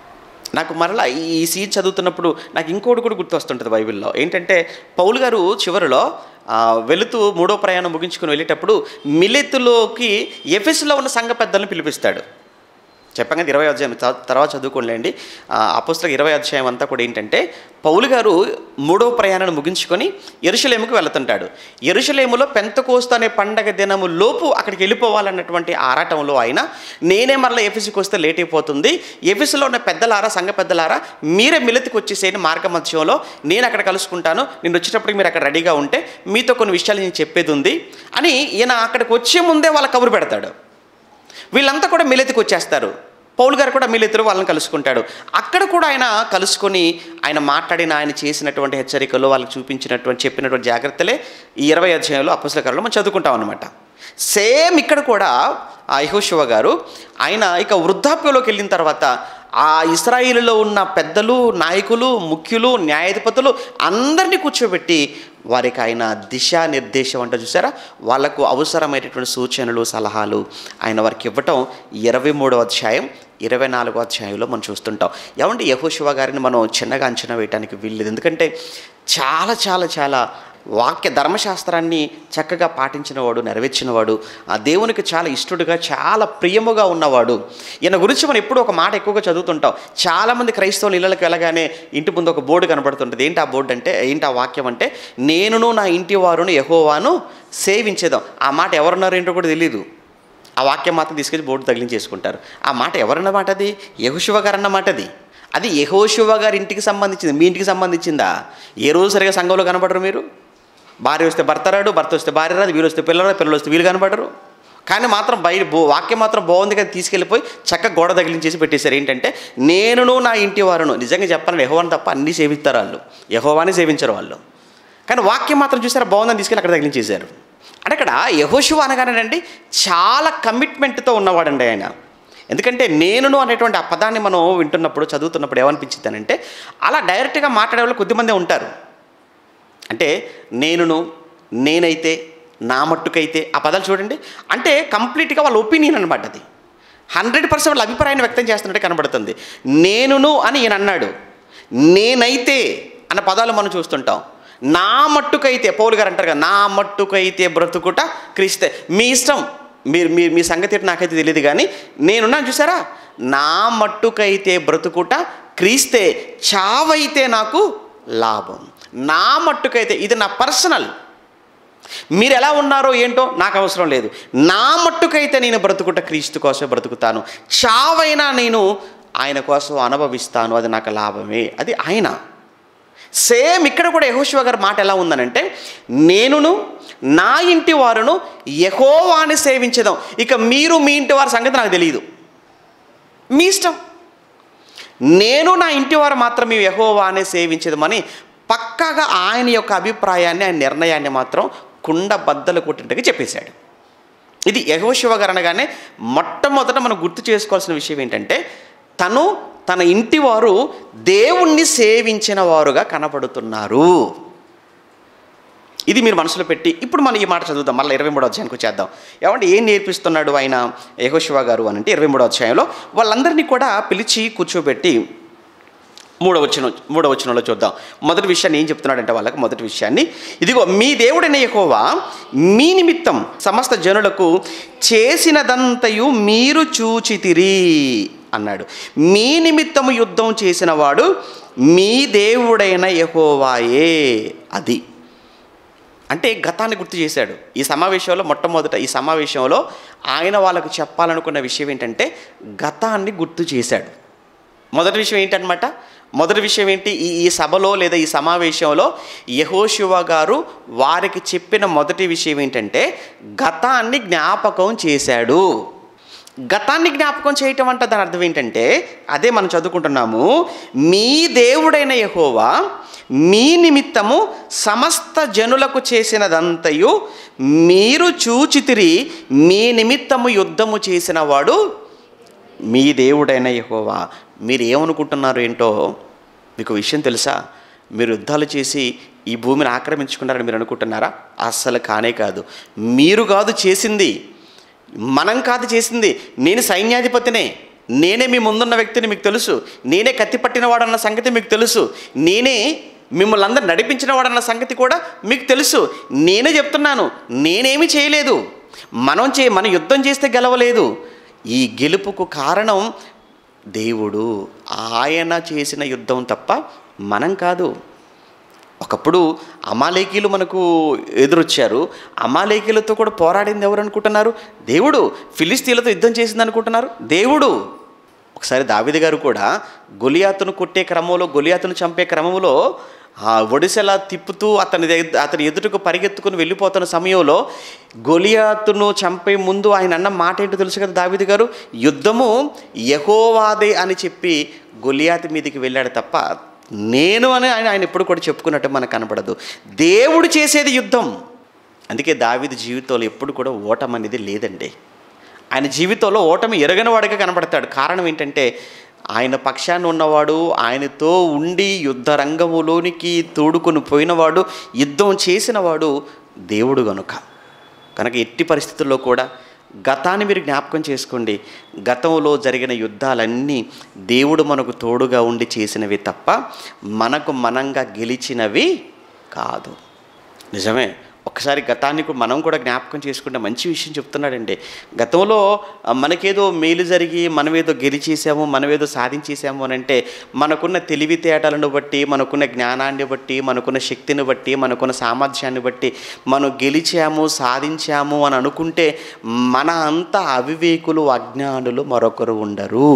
Speaker 2: నాకు మరలా ఈ సీన్ చదువుతున్నప్పుడు నాకు ఇంకోటి కూడా గుర్తొస్తుంటుంది బైబిల్లో ఏంటంటే పౌలు గారు చివరిలో ఆ, వెళుతూ మూడో ప్రయాణం ముగించుకుని వెళ్ళేటప్పుడు మిలెతులోకి ఎఫెస్లో ఉన్న సంఘ పెద్దలను పిలిపిస్తాడు చెప్పాం కదా ఇరవై అధ్యాయం త- తర్వాత చదువుకోలేండి అపోస్తులకు ఇరవై అధ్యాయం అంతా కూడా ఏంటంటే పౌలు గారు మూడో ప్రయాణాన్ని ముగించుకొని ఎరుషలేముకు వెళుతుంటాడు ఎరుషలేములో పెంతకోస్తు అనే పండగ దినము లోపు అక్కడికి వెళ్ళిపోవాలన్నటువంటి ఆరాటంలో ఆయన నేనే మరలా ఎఫెస్కి వస్తే లేట్ అయిపోతుంది ఎఫెస్లో ఉన్న పెద్దలారా సంఘ పెద్దలారా మీరే మిలతికి వచ్చేసేయండి మార్గ మధ్యంలో నేను అక్కడ కలుసుకుంటాను నేను వచ్చేటప్పటికి మీరు అక్కడ రెడీగా ఉంటే మీతో కొన్ని విషయాలు నేను చెప్పేది ఉంది అని ఈయన అక్కడికి వచ్చే ముందే వాళ్ళ కబురు పెడతాడు వీళ్ళంతా కూడా మిలెతికి వచ్చేస్తారు పౌలు గారు కూడా మిలెతులు వాళ్ళని కలుసుకుంటాడు అక్కడ కూడా ఆయన కలుసుకొని ఆయన మాట్లాడిన ఆయన చేసినటువంటి హెచ్చరికలు వాళ్ళకి చూపించినటువంటి చెప్పినటువంటి జాగ్రత్తలే ఈ ఇరవై అధ్యాయంలో అపుస్తకాలలో మనం చదువుకుంటాం అనమాట సేమ్ ఇక్కడ కూడా ఆ యహోశివ గారు ఆయన ఇక వృద్ధాప్యంలోకి వెళ్ళిన తర్వాత ఆ ఇస్రాయిల్లో ఉన్న పెద్దలు నాయకులు ముఖ్యులు న్యాయాధిపతులు అందరినీ కూర్చోబెట్టి వారికి ఆయన దిశానిర్దేశం అంటే చూసారా వాళ్ళకు అవసరమైనటువంటి సూచనలు సలహాలు ఆయన వారికి ఇవ్వటం ఇరవై మూడో అధ్యాయం ఇరవై నాలుగో అధ్యాయంలో మనం చూస్తుంటాం ఏమంటే యహోశివ గారిని మనం చిన్నగా అంచనా వేయడానికి వీల్లేదు ఎందుకంటే చాలా చాలా చాలా వాక్య ధర్మశాస్త్రాన్ని చక్కగా పాటించినవాడు నెరవేర్చినవాడు ఆ దేవునికి చాలా ఇష్టడుగా చాలా ప్రియముగా ఉన్నవాడు ఈయన గురించి మనం ఎప్పుడూ ఒక మాట ఎక్కువగా చదువుతుంటాం చాలామంది క్రైస్తవులు ఇళ్ళకి వెళ్ళగానే ఇంటి ముందు ఒక బోర్డు కనబడుతుంటుంది ఏంటి ఆ బోర్డు అంటే ఏంటి ఆ వాక్యం అంటే నేనును నా ఇంటి వారును యహోవాను సేవించేదాం ఆ మాట ఎవరున్నారు ఏంటో కూడా తెలియదు ఆ వాక్యం మాత్రం తీసుకెళ్ళి బోర్డు తగిలించేసుకుంటారు ఆ మాట ఎవరన్న మాట అది యహోశివ గారు అన్న మాట అది అది యహోశివ గారి ఇంటికి సంబంధించింది మీ ఇంటికి సంబంధించిందా ఏ రోజు సరిగా సంఘంలో కనబడరు మీరు భార్య వస్తే భర్త రాడు భర్త వస్తే భార్య రాదు వీళ్ళు వస్తే పిల్లలు రాదు, పిల్లలు వస్తే వీళ్ళు కనబడరు కానీ మాత్రం బయట బో వాక్యం మాత్రం బాగుంది కదా తీసుకెళ్ళిపోయి చక్కగా గోడ తగిలించేసి పెట్టేశారు ఏంటంటే నేనును నా ఇంటి వారును నిజంగా చెప్పాలని యహోవాని తప్ప అన్నీ సేవిస్తారు వాళ్ళు యహోవాని సేవించరు వాళ్ళు కానీ వాక్యం మాత్రం చూసారా బాగుందని తీసుకెళ్ళి అక్కడ తగిలించేశారు అంటే అక్కడ యహోశివ అనగానేనండి చాలా కమిట్మెంట్తో ఉన్నవాడండి ఆయన ఎందుకంటే నేనును అనేటువంటి ఆ పదాన్ని మనం వింటున్నప్పుడు చదువుతున్నప్పుడు ఏమనిపించింది అంటే అలా డైరెక్ట్గా మాట్లాడే వాళ్ళు కొద్దిమందే ఉంటారు అంటే నేనును నేనైతే నా మట్టుకైతే ఆ పదాలు చూడండి అంటే కంప్లీట్గా వాళ్ళ ఒపీనియన్ అనమాట అది హండ్రెడ్ పర్సెంట్ వాళ్ళ అభిప్రాయాన్ని వ్యక్తం చేస్తున్నట్టే కనబడుతుంది నేనును అని ఈయన అన్నాడు నేనైతే అన్న పదాలు మనం చూస్తుంటాం నా మట్టుకైతే పౌలు గారు అంటారు కదా నా మట్టుకైతే బ్రతుకుట క్రీస్తే మీ ఇష్టం మీరు మీ మీ సంగతి ఏంటో నాకైతే తెలియదు కానీ నేనున్నాను చూసారా నా మట్టుకైతే బ్రతుకుట క్రీస్తే చావైతే నాకు లాభం నా మట్టుకైతే ఇది నా పర్సనల్ మీరు ఎలా ఉన్నారో ఏంటో నాకు అవసరం లేదు నా మట్టుకైతే నేను బ్రతుకుట క్రీస్తు కోసం బ్రతుకుతాను చావైనా నేను ఆయన కోసం అనుభవిస్తాను అది నాకు లాభమే అది ఆయన సేమ్ ఇక్కడ కూడా యహోశివ గారి మాట ఎలా ఉందనంటే నేనును నా ఇంటి వారును యహోవాని సేవించదాం ఇక మీరు మీ ఇంటి వారి సంగతి నాకు తెలియదు మీ ఇష్టం నేను నా ఇంటి వారు మాత్రం మీ యహోవానే సేవించదమని పక్కాగా ఆయన యొక్క అభిప్రాయాన్ని ఆయన నిర్ణయాన్ని మాత్రం కుండ బద్దలు కొట్టినట్టుగా చెప్పేశాడు ఇది యహోశివ గారు అనగానే మొట్టమొదట మనం గుర్తు చేసుకోవాల్సిన విషయం ఏంటంటే తను తన ఇంటి వారు దేవుణ్ణి సేవించిన వారుగా కనబడుతున్నారు ఇది మీరు మనసులో పెట్టి ఇప్పుడు మనం ఈ మాట చదువుదాం మళ్ళీ ఇరవై మూడో అధ్యాయానికి వచ్చేద్దాం ఏమంటే ఏం నేర్పిస్తున్నాడు ఆయన యహోశివ గారు అని అంటే ఇరవై మూడో అధ్యాయంలో వాళ్ళందరినీ కూడా పిలిచి కూర్చోబెట్టి మూడవ వచ్చిన మూడవ వచనంలో చూద్దాం మొదటి విషయాన్ని ఏం చెప్తున్నాడంటే వాళ్ళకి మొదటి విషయాన్ని ఇదిగో మీ దేవుడైన యెహోవా మీ నిమిత్తం సమస్త జనులకు చేసినదంతయు మీరు చూచితిరి అన్నాడు మీ నిమిత్తము యుద్ధం చేసిన వాడు మీ దేవుడైన యెహోవాయే అది అంటే గతాన్ని గుర్తు చేశాడు ఈ సమావేశంలో మొట్టమొదట ఈ సమావేశంలో ఆయన వాళ్ళకు చెప్పాలనుకున్న విషయం ఏంటంటే గతాన్ని గుర్తు చేశాడు మొదటి విషయం ఏంటనమాట మొదటి విషయం ఏంటి ఈ ఈ సభలో లేదా ఈ సమావేశంలో యహోశివ గారు వారికి చెప్పిన మొదటి విషయం ఏంటంటే గతాన్ని జ్ఞాపకం చేశాడు గతాన్ని జ్ఞాపకం చేయటం అంటే దాని అర్థం ఏంటంటే అదే మనం చదువుకుంటున్నాము మీ దేవుడైన యహోవా మీ నిమిత్తము సమస్త జనులకు చేసినదంతయు మీరు చూచితిరి మీ నిమిత్తము యుద్ధము చేసిన వాడు మీ దేవుడైన యహోవా మీరు ఏమనుకుంటున్నారు ఏంటో మీకు విషయం తెలుసా మీరు యుద్ధాలు చేసి ఈ భూమిని ఆక్రమించుకున్నారని మీరు అనుకుంటున్నారా అస్సలు కానే కాదు మీరు కాదు చేసింది మనం కాదు చేసింది నేను సైన్యాధిపతినే నేనే మీ ముందున్న వ్యక్తిని మీకు తెలుసు నేనే కత్తి పట్టినవాడన్న సంగతి మీకు తెలుసు నేనే మిమ్మల్ని అందరు నడిపించిన వాడన్న సంగతి కూడా మీకు తెలుసు నేనే చెప్తున్నాను నేనేమి చేయలేదు మనం చే మనం యుద్ధం చేస్తే గెలవలేదు ఈ గెలుపుకు కారణం దేవుడు ఆయన చేసిన యుద్ధం తప్ప మనం కాదు ఒకప్పుడు అమాలేకీలు మనకు ఎదురొచ్చారు అమాలేకీలతో కూడా పోరాడింది ఎవరు అనుకుంటున్నారు దేవుడు ఫిలిస్తీన్లతో యుద్ధం చేసింది అనుకుంటున్నారు దేవుడు ఒకసారి దావిది గారు కూడా గొలియాతును కొట్టే క్రమంలో గొలియాతును చంపే క్రమంలో ఆ ఒడిసెలా తిప్పుతూ అతని దగ్గ- అతని ఎదుటకు పరిగెత్తుకుని వెళ్ళిపోతున్న సమయంలో గొలియాతును చంపే ముందు ఆయన అన్న మాట ఏంటో తెలుసు కదా దావిది గారు యుద్ధము యహోవాదే అని చెప్పి గొలియాతి మీదకి వెళ్ళాడు తప్ప నేను అని ఆయన ఆయన ఎప్పుడు కూడా చెప్పుకున్నట్టు మనకు కనపడదు దేవుడు చేసేది యుద్ధం అందుకే దావిది జీవితంలో ఎప్పుడు కూడా ఓటమి అనేది లేదండి ఆయన జీవితంలో ఓటమి ఎరగని వాడిగా కనబడతాడు కారణం ఏంటంటే ఆయన పక్షాన్ని ఉన్నవాడు ఆయనతో ఉండి యుద్ధ రంగములోనికి తోడుకొని పోయినవాడు యుద్ధం చేసినవాడు దేవుడు గనుక కనుక ఎట్టి పరిస్థితుల్లో కూడా గతాన్ని మీరు జ్ఞాపకం చేసుకోండి గతంలో జరిగిన యుద్ధాలన్నీ దేవుడు మనకు తోడుగా ఉండి చేసినవి తప్ప మనకు మనంగా గెలిచినవి కాదు నిజమే ఒక్కసారి గతాన్ని కూడా మనం కూడా జ్ఞాపకం చేసుకుంటే మంచి విషయం చెప్తున్నాడండి గతంలో ఆ, మనకేదో మేలు జరిగి మనమేదో గెలిచేసాము మనమేదో సాధించేసాము అని అంటే మనకున్న తెలివితేటలను బట్టి మనకున్న జ్ఞానాన్ని బట్టి మనకున్న శక్తిని బట్టి మనకున్న సామర్థ్యాన్ని బట్టి మనం గెలిచాము సాధించాము అని అనుకుంటే మన అంత అవివేకులు అజ్ఞానులు మరొకరు ఉండరు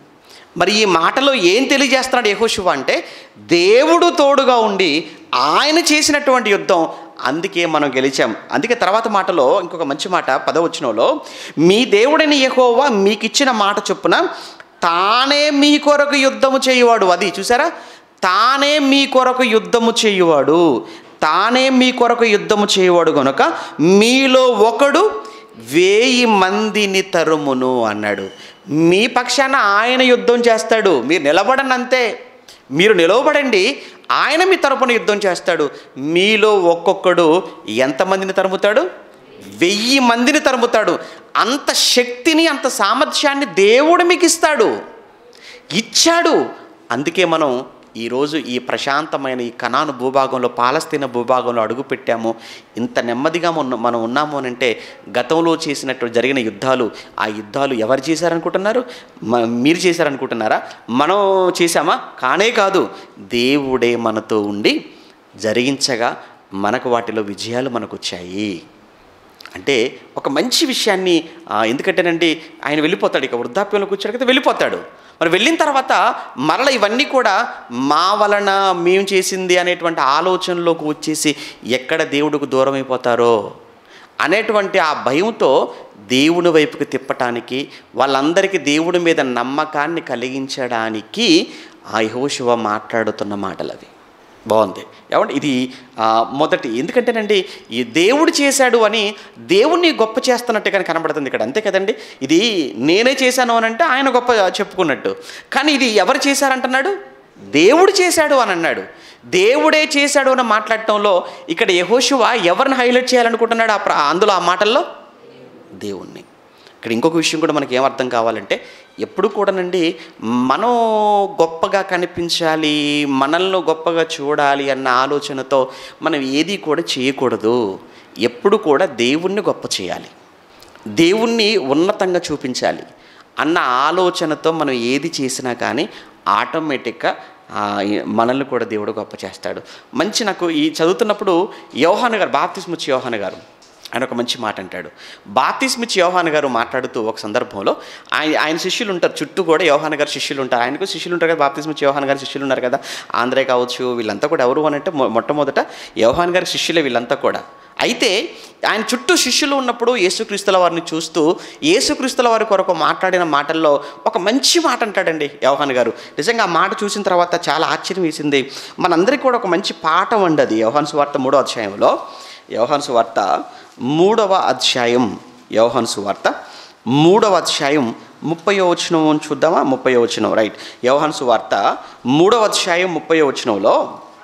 Speaker 2: మరి ఈ మాటలో ఏం తెలియజేస్తున్నాడు యహోశివ అంటే దేవుడు తోడుగా ఉండి ఆయన చేసినటువంటి యుద్ధం అందుకే మనం గెలిచాం అందుకే తర్వాత మాటలో ఇంకొక మంచి మాట పదవచనంలో మీ దేవుడైన యెహోవా మీకు ఇచ్చిన మాట చొప్పున తానే మీ కొరకు యుద్ధము చేయువాడు అది చూసారా తానే మీ కొరకు యుద్ధము చేయువాడు తానే మీ కొరకు యుద్ధము చేయువాడు గనుక మీలో ఒకడు వేయి మందిని తరుమును అన్నాడు మీ పక్షాన ఆయన యుద్ధం చేస్తాడు మీరు నిలబడండి అంతే మీరు నిలవబడండి ఆయన మీ తరపున యుద్ధం చేస్తాడు మీలో ఒక్కొక్కడు ఎంతమందిని తరుముతాడు వెయ్యి మందిని తరుముతాడు అంత శక్తిని అంత సామర్థ్యాన్ని దేవుడు మీకు ఇస్తాడు ఇచ్చాడు అందుకే మనం ఈరోజు ఈ ప్రశాంతమైన ఈ కనాను భూభాగంలో పాలస్తీన భూభాగంలో అడుగుపెట్టాము ఇంత నెమ్మదిగా ఉన్న మనం ఉన్నాము అని అంటే గతంలో చేసినట్టు జరిగిన యుద్ధాలు ఆ యుద్ధాలు ఎవరు చేశారనుకుంటున్నారు మ- మీరు చేశారనుకుంటున్నారా మనం చేశామా కానే కాదు దేవుడే మనతో ఉండి జరిగించగా మనకు వాటిలో విజయాలు మనకు వచ్చాయి అంటే ఒక మంచి విషయాన్ని ఆ, ఎందుకంటేనండి ఆయన వెళ్ళిపోతాడు ఇక వృద్ధాప్యంలో కూర్చోడు కదా వెళ్ళిపోతాడు మరి వెళ్ళిన తర్వాత మరల ఇవన్నీ కూడా మా వలన మేము చేసింది అనేటువంటి ఆలోచనలోకి వచ్చేసి ఎక్కడ దేవుడికి దూరం అయిపోతారో అనేటువంటి ఆ భయంతో దేవుని వైపుకి తిప్పటానికి వాళ్ళందరికీ దేవుడి మీద నమ్మకాన్ని కలిగించడానికి ఆ యహోశివ మాట్లాడుతున్న మాటలు అవి బాగుంది ఏమంటే ఇది ఆ, మొదటి ఎందుకంటేనండి ఈ దేవుడు చేశాడు అని దేవుణ్ణి గొప్ప చేస్తున్నట్టుగా కనబడుతుంది ఇక్కడ అంతే కదండి ఇది నేనే చేశాను అని అంటే ఆయన గొప్ప చెప్పుకున్నట్టు కానీ ఇది ఎవరు చేశారంటున్నాడు దేవుడు చేశాడు అని అన్నాడు దేవుడే చేశాడు అని మాట్లాడటంలో ఇక్కడ యహోశువ ఎవరిని హైలైట్ చేయాలనుకుంటున్నాడు ఆ ప్ర- అందులో ఆ మాటల్లో దేవుణ్ణి ఇక్కడ ఇంకొక విషయం కూడా మనకి ఏం అర్థం కావాలంటే ఎప్పుడు కూడానండి మనం గొప్పగా కనిపించాలి మనల్ని గొప్పగా చూడాలి అన్న ఆలోచనతో మనం ఏది కూడా చేయకూడదు ఎప్పుడు కూడా దేవుణ్ణి గొప్ప చేయాలి దేవుణ్ణి ఉన్నతంగా చూపించాలి అన్న ఆలోచనతో మనం ఏది చేసినా కానీ ఆటోమేటిక్గా ఆ, మనల్ని కూడా దేవుడు గొప్ప చేస్తాడు మంచి నాకు ఈ చదువుతున్నప్పుడు యోహాన్ గారు బాప్తిస్ముచ్చి యోహాన్ గారు ఆయన ఒక మంచి మాట అంటాడు బాప్తిస్మిచ్చి యోహాన్ గారు మాట్లాడుతూ ఒక సందర్భంలో ఆయన ఆయన శిష్యులు ఉంటారు చుట్టూ కూడా యోహాన్ గారు శిష్యులు ఉంటారు ఆయనకు శిష్యులు ఉంటారు కదా బాప్తిస్మిచ్చి యోహాన్ గారి శిష్యులు ఉన్నారు కదా ఆంధ్రే కావచ్చు వీళ్ళంతా కూడా ఎవరు అని అంటే మొ- మొట్టమొదట యోహాన్ గారి శిష్యులే వీళ్ళంతా కూడా అయితే ఆయన చుట్టూ శిష్యులు ఉన్నప్పుడు యేసుక్రీస్తుల వారిని చూస్తూ యేసుక్రీస్తుల వారి కొరకు మాట్లాడిన మాటల్లో ఒక మంచి మాట అంటాడండి యోహాన్ గారు నిజంగా ఆ మాట చూసిన తర్వాత చాలా ఆశ్చర్యం వేసింది మనందరికీ కూడా ఒక మంచి పాఠం అండి అది యోహాన్ సువార్త మూడో అధ్యాయంలో యోహాన్ సువార్త మూడవ అధ్యాయం యోహాన్ సువార్త మూడవ అధ్యాయం ముప్పై వచనం చూద్దామా ముప్పై వచనం రైట్ యోహాన్ సువార్త మూడవ అధ్యాయం ముప్పై వచనంలో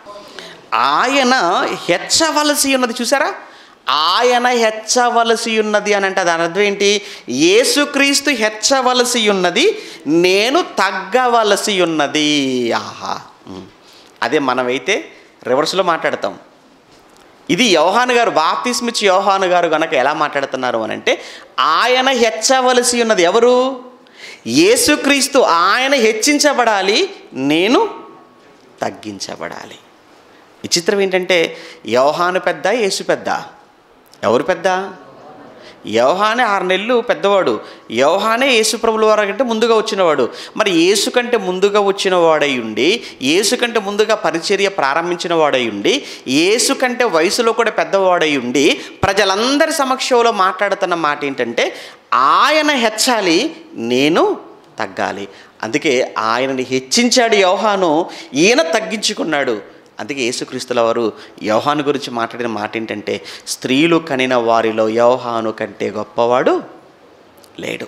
Speaker 2: ఆయన హెచ్చవలసి ఉన్నది చూసారా ఆయన హెచ్చవలసి ఉన్నది అని అంటే దాని అర్థం ఏంటి యేసుక్రీస్తు హెచ్చవలసి ఉన్నది నేను తగ్గవలసి ఉన్నది ఆహా ఉమ్. అదే మనమైతే రివర్స్లో మాట్లాడతాం ఇది యోహాను గారు బాప్తిస్మిచ్చి యోహాను గారు గనక ఎలా మాట్లాడుతున్నారు అని అంటే ఆయన హెచ్చవలసి ఉన్నది ఎవరు యేసుక్రీస్తు ఆయన హెచ్చించబడాలి నేను తగ్గించబడాలి విచిత్రం ఏంటంటే యోహాను పెద్ద యేసు పెద్ద ఎవరు పెద్ద యోహానే ఆరు నెలలు పెద్దవాడు యోహానే యేసు ప్రభుల వారి కంటే ముందుగా వచ్చినవాడు మరి యేసు కంటే ముందుగా వచ్చిన వాడై ఉండి యేసు కంటే ముందుగా పరిచర్య ప్రారంభించిన వాడై ఉండి యేసు కంటే వయసులో కూడా పెద్దవాడై ఉండి ప్రజలందరి సమక్షంలో మాట్లాడుతున్న మాట ఏంటంటే ఆయన హెచ్చాలి నేను తగ్గాలి అందుకే ఆయనని హెచ్చించాడు యోహాను ఈయన తగ్గించుకున్నాడు అందుకే యేసుక్రీస్తుల వారు యోహాను గురించి మాట్లాడిన మాట ఏంటంటే స్త్రీలు కనిన వారిలో యోహాను కంటే గొప్పవాడు లేడు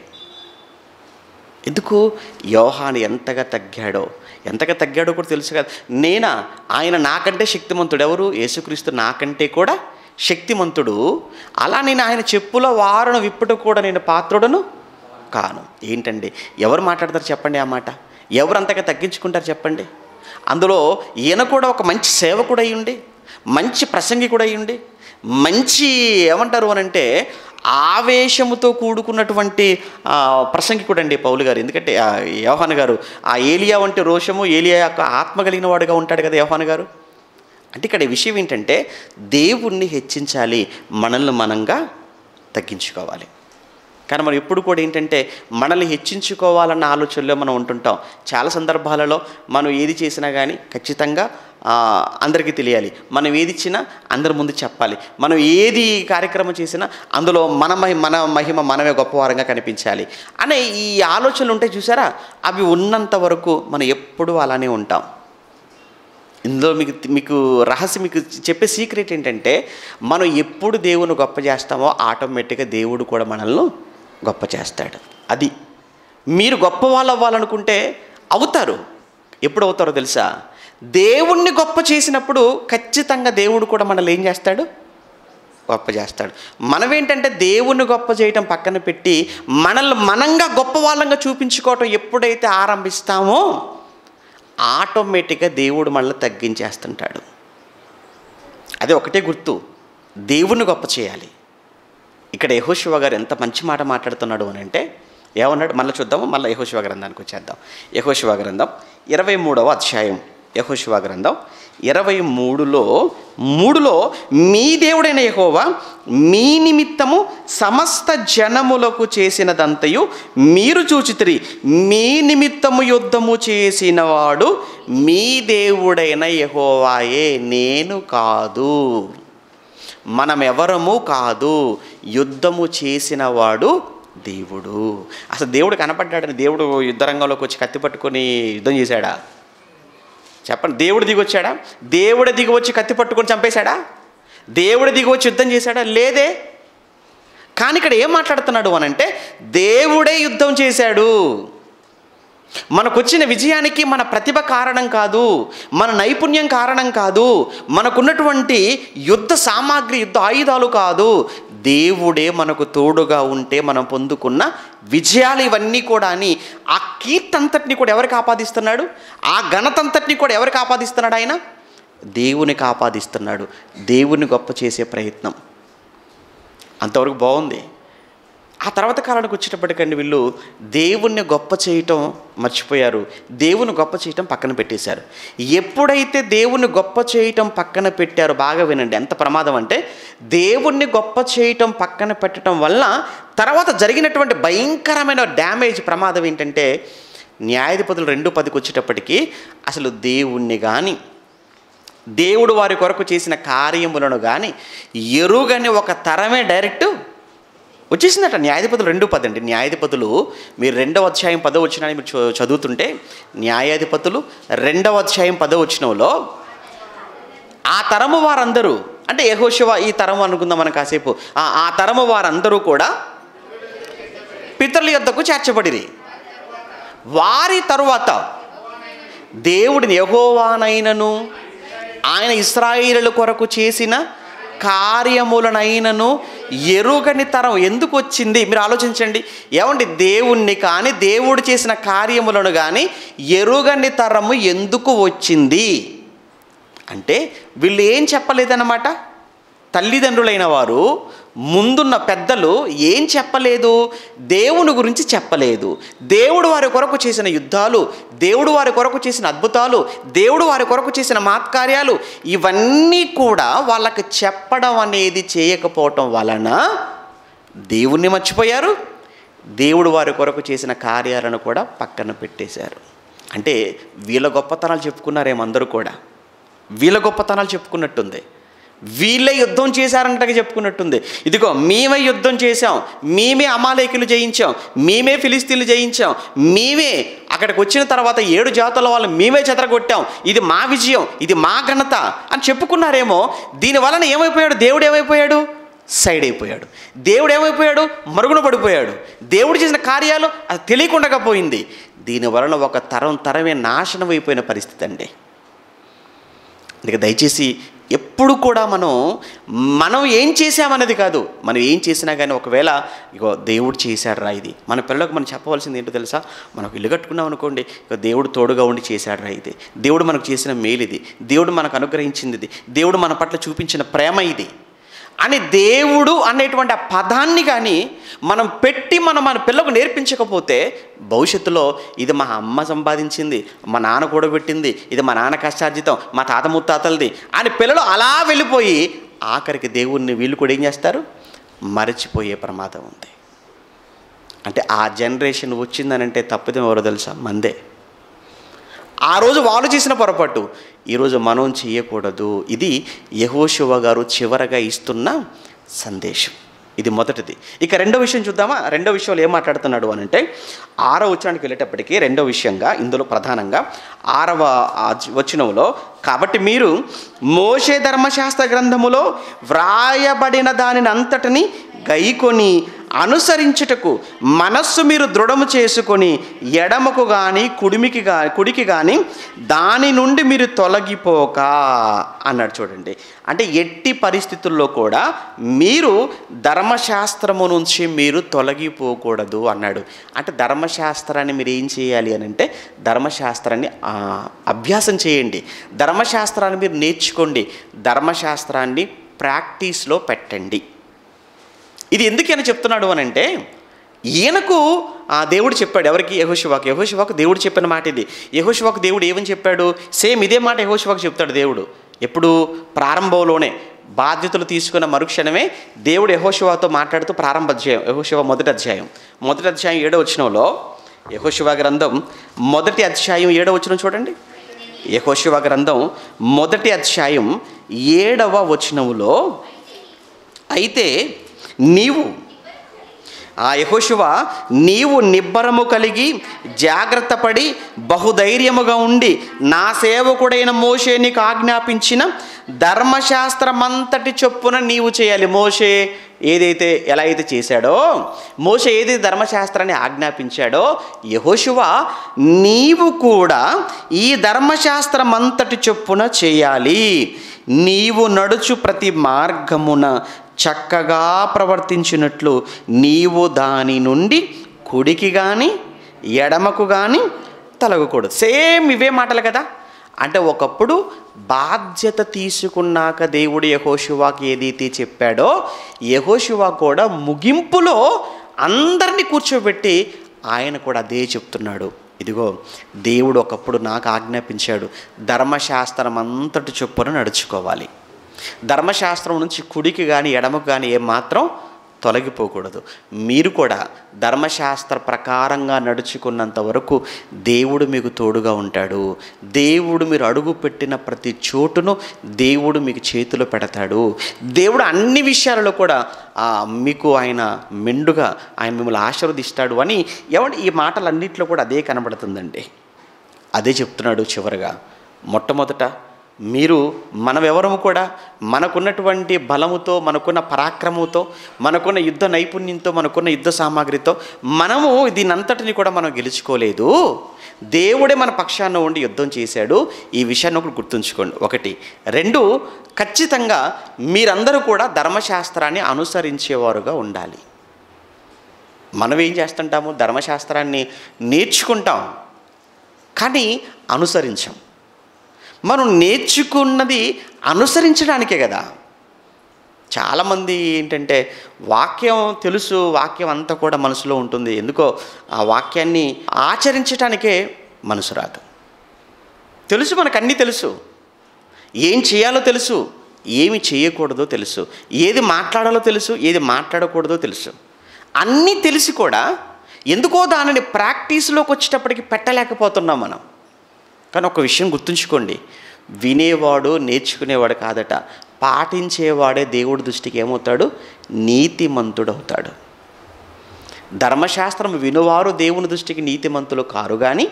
Speaker 2: ఎందుకు యోహాను ఎంతగా తగ్గాడో ఎంతగా తగ్గాడో కూడా తెలుసు కదా నేనా ఆయన నాకంటే శక్తిమంతుడు ఎవరు యేసుక్రీస్తు నాకంటే కూడా శక్తిమంతుడు అలా నేను ఆయన చెప్పుల వారను విప్పుట కూడా నేను పాత్రుడను కాను ఏంటండి ఎవరు మాట్లాడతారు చెప్పండి ఆ మాట ఎవరు అంతగా తగ్గించుకుంటారు చెప్పండి అందులో ఈయన కూడా ఒక మంచి సేవకుడు అయ్యుండి మంచి ప్రసంగికుడు అయ్యుండి మంచి ఏమంటారు అని అంటే ఆవేశముతో కూడుకున్నటువంటి ఆ, ప్రసంగికుడు అండి పౌలు గారు ఎందుకంటే ఆ, యోహాన్ గారు ఆ ఏలియా వంటి రోషము ఏలియా యొక్క ఆత్మ కలిగిన వాడుగా ఉంటాడు కదా యోహాన్ గారు అంటే ఇక్కడ విషయం ఏంటంటే దేవుణ్ణి హెచ్చించాలి మనల్ని మనంగా తగ్గించుకోవాలి కానీ మనం ఎప్పుడు కూడా ఏంటంటే మనల్ని హెచ్చించుకోవాలన్న ఆలోచనలో మనం ఉంటుంటాం చాలా సందర్భాలలో మనం ఏది చేసినా కానీ ఖచ్చితంగా ఆ, అందరికీ తెలియాలి మనం ఏది ఇచ్చినా అందరి ముందు చెప్పాలి మనం ఏది కార్యక్రమం చేసినా అందులో మన మహి మన మహిమ మనమే గొప్పవారంగా కనిపించాలి అనే ఈ ఆలోచనలు ఉంటాయి చూసారా అవి ఉన్నంత వరకు మనం ఎప్పుడూ అలానే ఉంటాం ఇందులో మీకు మీకు రహస్యం మీకు చెప్పే సీక్రెట్ ఏంటంటే మనం ఎప్పుడు దేవుని గొప్ప చేస్తామో ఆటోమేటిక్గా దేవుడు కూడా మనల్ని గొప్ప చేస్తాడు అది మీరు గొప్ప వాళ్ళు అవ్వాలనుకుంటే అవుతారు ఎప్పుడు అవుతారో తెలుసా దేవుణ్ణి గొప్ప చేసినప్పుడు ఖచ్చితంగా దేవుడు కూడా మనల్ని ఏం చేస్తాడు గొప్ప చేస్తాడు మనం ఏంటంటే దేవుణ్ణి గొప్ప చేయటం పక్కన పెట్టి మనల్ని మనంగా గొప్ప వాళ్ళంగా చూపించుకోవటం ఎప్పుడైతే ఆరంభిస్తామో ఆటోమేటిక్గా దేవుడు మనల్ని తగ్గించేస్తుంటాడు అదే ఒకటే గుర్తు దేవుణ్ణి గొప్ప చేయాలి ఇక్కడ యహోశివ గారు ఎంత మంచి మాట మాట్లాడుతున్నాడు అని అంటే ఏమన్నాడు మళ్ళీ చూద్దాము మళ్ళీ యహోశివ గ్రంథానికి వచ్చేద్దాం యహోశివ గ్రంథం ఇరవై మూడవ అధ్యాయం యహోశివ గ్రంథం ఇరవై మూడులో మూడులో మీ దేవుడైన యహోవా మీ నిమిత్తము సమస్త జనములకు చేసినదంతయు మీరు చూచితిరి మీ నిమిత్తము యుద్ధము చేసినవాడు మీ దేవుడైన యహోవాయే నేను కాదు మనమెవరము కాదు యుద్ధము చేసిన వాడు దేవుడు అసలు దేవుడు కనపడ్డాడని దేవుడు యుద్ధ రంగంలోకి వచ్చి కత్తి పట్టుకొని యుద్ధం చేశాడా చెప్పండి దేవుడు దిగి వచ్చాడా దేవుడే దిగి వచ్చి కత్తి పట్టుకొని చంపేశాడా దేవుడు దిగి వచ్చి యుద్ధం చేశాడా లేదే కానీ ఇక్కడ ఏం మాట్లాడుతున్నాడు అనంటే దేవుడే యుద్ధం చేశాడు మనకొచ్చిన విజయానికి మన ప్రతిభ కారణం కాదు మన నైపుణ్యం కారణం కాదు మనకున్నటువంటి యుద్ధ సామాగ్రి యుద్ధ ఆయుధాలు కాదు దేవుడే మనకు తోడుగా ఉంటే మనం పొందుకున్న విజయాలు ఇవన్నీ కూడా అని ఆ కీర్తి అంతటిని కూడా ఎవరికి ఆపాదిస్తున్నాడు ఆ ఘనతంతటిని కూడా ఎవరికి ఆపాదిస్తున్నాడు ఆయన దేవునికి ఆపాదిస్తున్నాడు దేవుని గొప్ప చేసే ప్రయత్నం అంతవరకు బాగుంది ఆ తర్వాత కాలానికి వచ్చేటప్పటికండి వీళ్ళు దేవుణ్ణి గొప్ప చేయటం మర్చిపోయారు దేవుని గొప్ప చేయటం పక్కన పెట్టేశారు ఎప్పుడైతే దేవుణ్ణి గొప్ప చేయటం పక్కన పెట్టారో బాగా వినండి ఎంత ప్రమాదం అంటే దేవుణ్ణి గొప్ప చేయటం పక్కన పెట్టడం వల్ల తర్వాత జరిగినటువంటి భయంకరమైన డ్యామేజ్ ప్రమాదం ఏంటంటే న్యాయాధిపతులు రెండు పదికి వచ్చేటప్పటికి అసలు దేవుణ్ణి కానీ దేవుడు వారి కొరకు చేసిన కార్యములను కానీ ఎరుగని ఒక తరమే డైరెక్ట్ వచ్చేసిందట న్యాయాధిపతులు రెండు పది అండి న్యాయాధిపతులు మీరు రెండవ అధ్యాయం పదో వచ్చిన మీరు చ- చదువుతుంటే న్యాయాధిపతులు రెండవ అధ్యాయం పదో వచ్చినంలో ఆ తరము వారందరూ అంటే యెహోషువ ఈ తరం అనుకుందాం మనం కాసేపు ఆ ఆ తరము వారందరూ కూడా పితరుల యొద్దకు చేర్చబడిరి వారి తరువాత దేవుడిని యహోవానైనను ఆయన ఇస్రాయిలుల కొరకు చేసిన కార్యములనైనను ఎరుగని తరం ఎందుకు వచ్చింది మీరు ఆలోచించండి ఏమండి దేవుణ్ణి కానీ దేవుడు చేసిన కార్యములను కానీ ఎరుగని తరము ఎందుకు వచ్చింది అంటే వీళ్ళు ఏం చెప్పలేదన్నమాట తల్లిదండ్రులైన వారు ముందున్న పెద్దలు ఏం చెప్పలేదు దేవుని గురించి చెప్పలేదు దేవుడు వారి కొరకు చేసిన యుద్ధాలు దేవుడు వారి కొరకు చేసిన అద్భుతాలు దేవుడు వారి కొరకు చేసిన మాత్కార్యాలు ఇవన్నీ కూడా వాళ్ళకి చెప్పడం అనేది చేయకపోవటం వలన దేవుణ్ణి మర్చిపోయారు దేవుడు వారి కొరకు చేసిన కార్యాలను కూడా పక్కన పెట్టేశారు అంటే వీళ్ళ గొప్పతనాలు చెప్పుకున్నారేమో అందరూ కూడా వీళ్ళ గొప్పతనాలు చెప్పుకున్నట్టుంది వీళ్ళే యుద్ధం చేశారంటగా చెప్పుకున్నట్టుంది ఇదిగో మేమే యుద్ధం చేశాం మేమే అమాలేకులు జయించాం మేమే ఫిలిస్తీన్లు జయించాం మేమే అక్కడికి వచ్చిన తర్వాత ఏడు జాతుల వాళ్ళు మేమే చెదరగొట్టాం ఇది మా విజయం ఇది మా ఘనత అని చెప్పుకున్నారేమో దీని వలన ఏమైపోయాడు దేవుడు ఏమైపోయాడు సైడ్ అయిపోయాడు దేవుడు ఏమైపోయాడు మరుగున పడిపోయాడు దేవుడు చేసిన కార్యాలు అది తెలియకుండా పోయింది దీని వలన ఒక తరం తరమే నాశనం అయిపోయిన పరిస్థితి అండి అందుకే దయచేసి ఎప్పుడు కూడా మనం మనం ఏం చేసామన్నది కాదు మనం ఏం చేసినా కానీ ఒకవేళ ఇగో దేవుడు చేశాడు రా ఇది మన పిల్లలకు మనం చెప్పవలసింది ఏంటో తెలుసా మనం ఒక ఇల్లు కట్టుకున్నాం అనుకోండి ఇగో దేవుడు తోడుగా ఉండి చేశాడు రా ఇది దేవుడు మనకు చేసిన మేలు ఇది దేవుడు మనకు అనుగ్రహించింది ఇది దేవుడు మన పట్ల చూపించిన ప్రేమ ఇది అని దేవుడు అనేటువంటి ఆ పదాన్ని కానీ మనం పెట్టి మనం మన పిల్లకు నేర్పించకపోతే భవిష్యత్తులో ఇది మా అమ్మ సంపాదించింది మా నాన్న కూడబెట్టింది ఇది మా నాన్న కష్టార్జితం మా తాత ముత్తాతలది అని పిల్లలు అలా వెళ్ళిపోయి ఆఖరికి దేవుణ్ణి వీళ్ళు కూడా ఏం చేస్తారు మరచిపోయే ప్రమాదం ఉంది అంటే ఆ జనరేషన్ వచ్చిందనంటే తప్పిదం ఎవరో తెలుసా మందే ఆ రోజు వాళ్ళు చేసిన పొరపాటు ఈరోజు మనం చేయకూడదు ఇది యహోశివ గారు చివరగా ఇస్తున్న సందేశం ఇది మొదటిది ఇక రెండో విషయం చూద్దామా రెండో విషయంలో ఏం మాట్లాడుతున్నాడు అని అంటే ఆరో వచనానికి వెళ్ళేటప్పటికీ రెండో విషయంగా ఇందులో ప్రధానంగా ఆరవ అధ్య- వచనంలో కాబట్టి మీరు మోషే ధర్మశాస్త్ర గ్రంథములో వ్రాయబడిన దానిని అంతటిని గైకొని అనుసరించుటకు మనస్సు మీరు దృఢము చేసుకొని ఎడమకు కానీ కుడిమికి గా కుడికి కానీ దాని నుండి మీరు తొలగిపోక అన్నాడు చూడండి అంటే ఎట్టి పరిస్థితుల్లో కూడా మీరు ధర్మశాస్త్రము నుంచి మీరు తొలగిపోకూడదు అన్నాడు అంటే ధర్మశాస్త్రాన్ని మీరు ఏం చేయాలి అని అంటే ధర్మశాస్త్రాన్ని ఆ, అభ్యాసం చేయండి ధర్మశాస్త్రాన్ని మీరు నేర్చుకోండి ధర్మశాస్త్రాన్ని ప్రాక్టీస్లో పెట్టండి ఇది ఎందుకని చెప్తున్నాడు అని అంటే ఈయనకు ఆ దేవుడు చెప్పాడు ఎవరికి యహోశివాకు యహోశివాకు దేవుడు చెప్పిన మాట ఇది యహోశివాకు దేవుడు ఏమని చెప్పాడు సేమ్ ఇదే మాట యహోశివాకు చెప్తాడు దేవుడు ఎప్పుడు ప్రారంభంలోనే బాధ్యతలు తీసుకున్న మరుక్షణమే దేవుడు యహోశివాతో మాట్లాడుతూ ప్రారంభ అధ్యాయం యహోశివ మొదటి అధ్యాయం మొదటి అధ్యాయం ఏడో వచనంలో యహోశివ గ్రంథం మొదటి అధ్యాయం ఏడో వచనం చూడండి యహోశివ గ్రంథం మొదటి అధ్యాయం ఏడవ వచనములో అయితే నీవు ఆ యహోశువ నీవు నిబ్బరము కలిగి జాగ్రత్త పడి బహుధైర్యముగా ఉండి నా సేవకుడైన మోషే నీకు ఆజ్ఞాపించిన ధర్మశాస్త్రమంతటి చొప్పున నీవు చేయాలి మోషే ఏదైతే ఎలా అయితే చేశాడో మోషే ఏదైతే ధర్మశాస్త్రాన్ని ఆజ్ఞాపించాడో యహోశువ నీవు కూడా ఈ ధర్మశాస్త్రమంతటి చొప్పున చేయాలి నీవు నడుచు ప్రతి మార్గమున చక్కగా ప్రవర్తించినట్లు నీవు దాని నుండి కుడికి కానీ ఎడమకు కానీ తలగకూడదు సేమ్ ఇవే మాటలు కదా అంటే ఒకప్పుడు బాధ్యత తీసుకున్నాక దేవుడు యహోశివాకి ఏదైతే చెప్పాడో యహోశివా కూడా ముగింపులో అందరినీ కూర్చోబెట్టి ఆయన కూడా అదే చెప్తున్నాడు ఇదిగో దేవుడు ఒకప్పుడు నాకు ఆజ్ఞాపించాడు ధర్మశాస్త్రం అంతటి చొప్పున నడుచుకోవాలి ధర్మశాస్త్రం నుంచి కుడికి కానీ ఎడమకు కానీ ఏమాత్రం తొలగిపోకూడదు మీరు కూడా ధర్మశాస్త్ర ప్రకారంగా నడుచుకున్నంత వరకు దేవుడు మీకు తోడుగా ఉంటాడు దేవుడు మీరు అడుగు పెట్టిన ప్రతి చోటును దేవుడు మీకు చేతిలో పెడతాడు దేవుడు అన్ని విషయాలలో కూడా ఆ, మీకు ఆయన మెండుగా ఆయన మిమ్మల్ని ఆశీర్వదిస్తాడు అని ఎవరి ఈ మాటలన్నింటిలో కూడా అదే కనబడుతుందండి అదే చెప్తున్నాడు చివరగా మొట్టమొదట మీరు మనమెవరము కూడా మనకున్నటువంటి బలముతో మనకున్న పరాక్రమంతో మనకున్న యుద్ధ నైపుణ్యంతో మనకున్న యుద్ధ సామాగ్రితో మనము దీనంతటిని కూడా మనం గెలుచుకోలేదు దేవుడే మన పక్షాన ఉండి యుద్ధం చేశాడు ఈ విషయాన్ని ఒకటి గుర్తుంచుకోండి ఒకటి రెండు ఖచ్చితంగా మీరందరూ కూడా ధర్మశాస్త్రాన్ని అనుసరించేవారుగా ఉండాలి మనం ఏం చేస్తుంటాము ధర్మశాస్త్రాన్ని నేర్చుకుంటాం కానీ అనుసరించం మనం నేర్చుకున్నది అనుసరించడానికే కదా చాలామంది ఏంటంటే వాక్యం తెలుసు వాక్యం అంతా కూడా మనసులో ఉంటుంది ఎందుకో ఆ వాక్యాన్ని ఆచరించడానికే మనసు రాదు తెలుసు మనకు అన్నీ తెలుసు ఏం చేయాలో తెలుసు ఏమి చేయకూడదో తెలుసు ఏది మాట్లాడాలో తెలుసు ఏది మాట్లాడకూడదో తెలుసు అన్నీ తెలిసి కూడా ఎందుకో దానిని ప్రాక్టీస్లోకి వచ్చేటప్పటికి పెట్టలేకపోతున్నాం మనం కానీ ఒక విషయం గుర్తుంచుకోండి వినేవాడు నేర్చుకునేవాడు కాదట పాటించేవాడే దేవుడి దృష్టికి ఏమవుతాడు నీతిమంతుడు అవుతాడు ధర్మశాస్త్రం వినువారు దేవుని దృష్టికి నీతిమంతులు కారు కానీ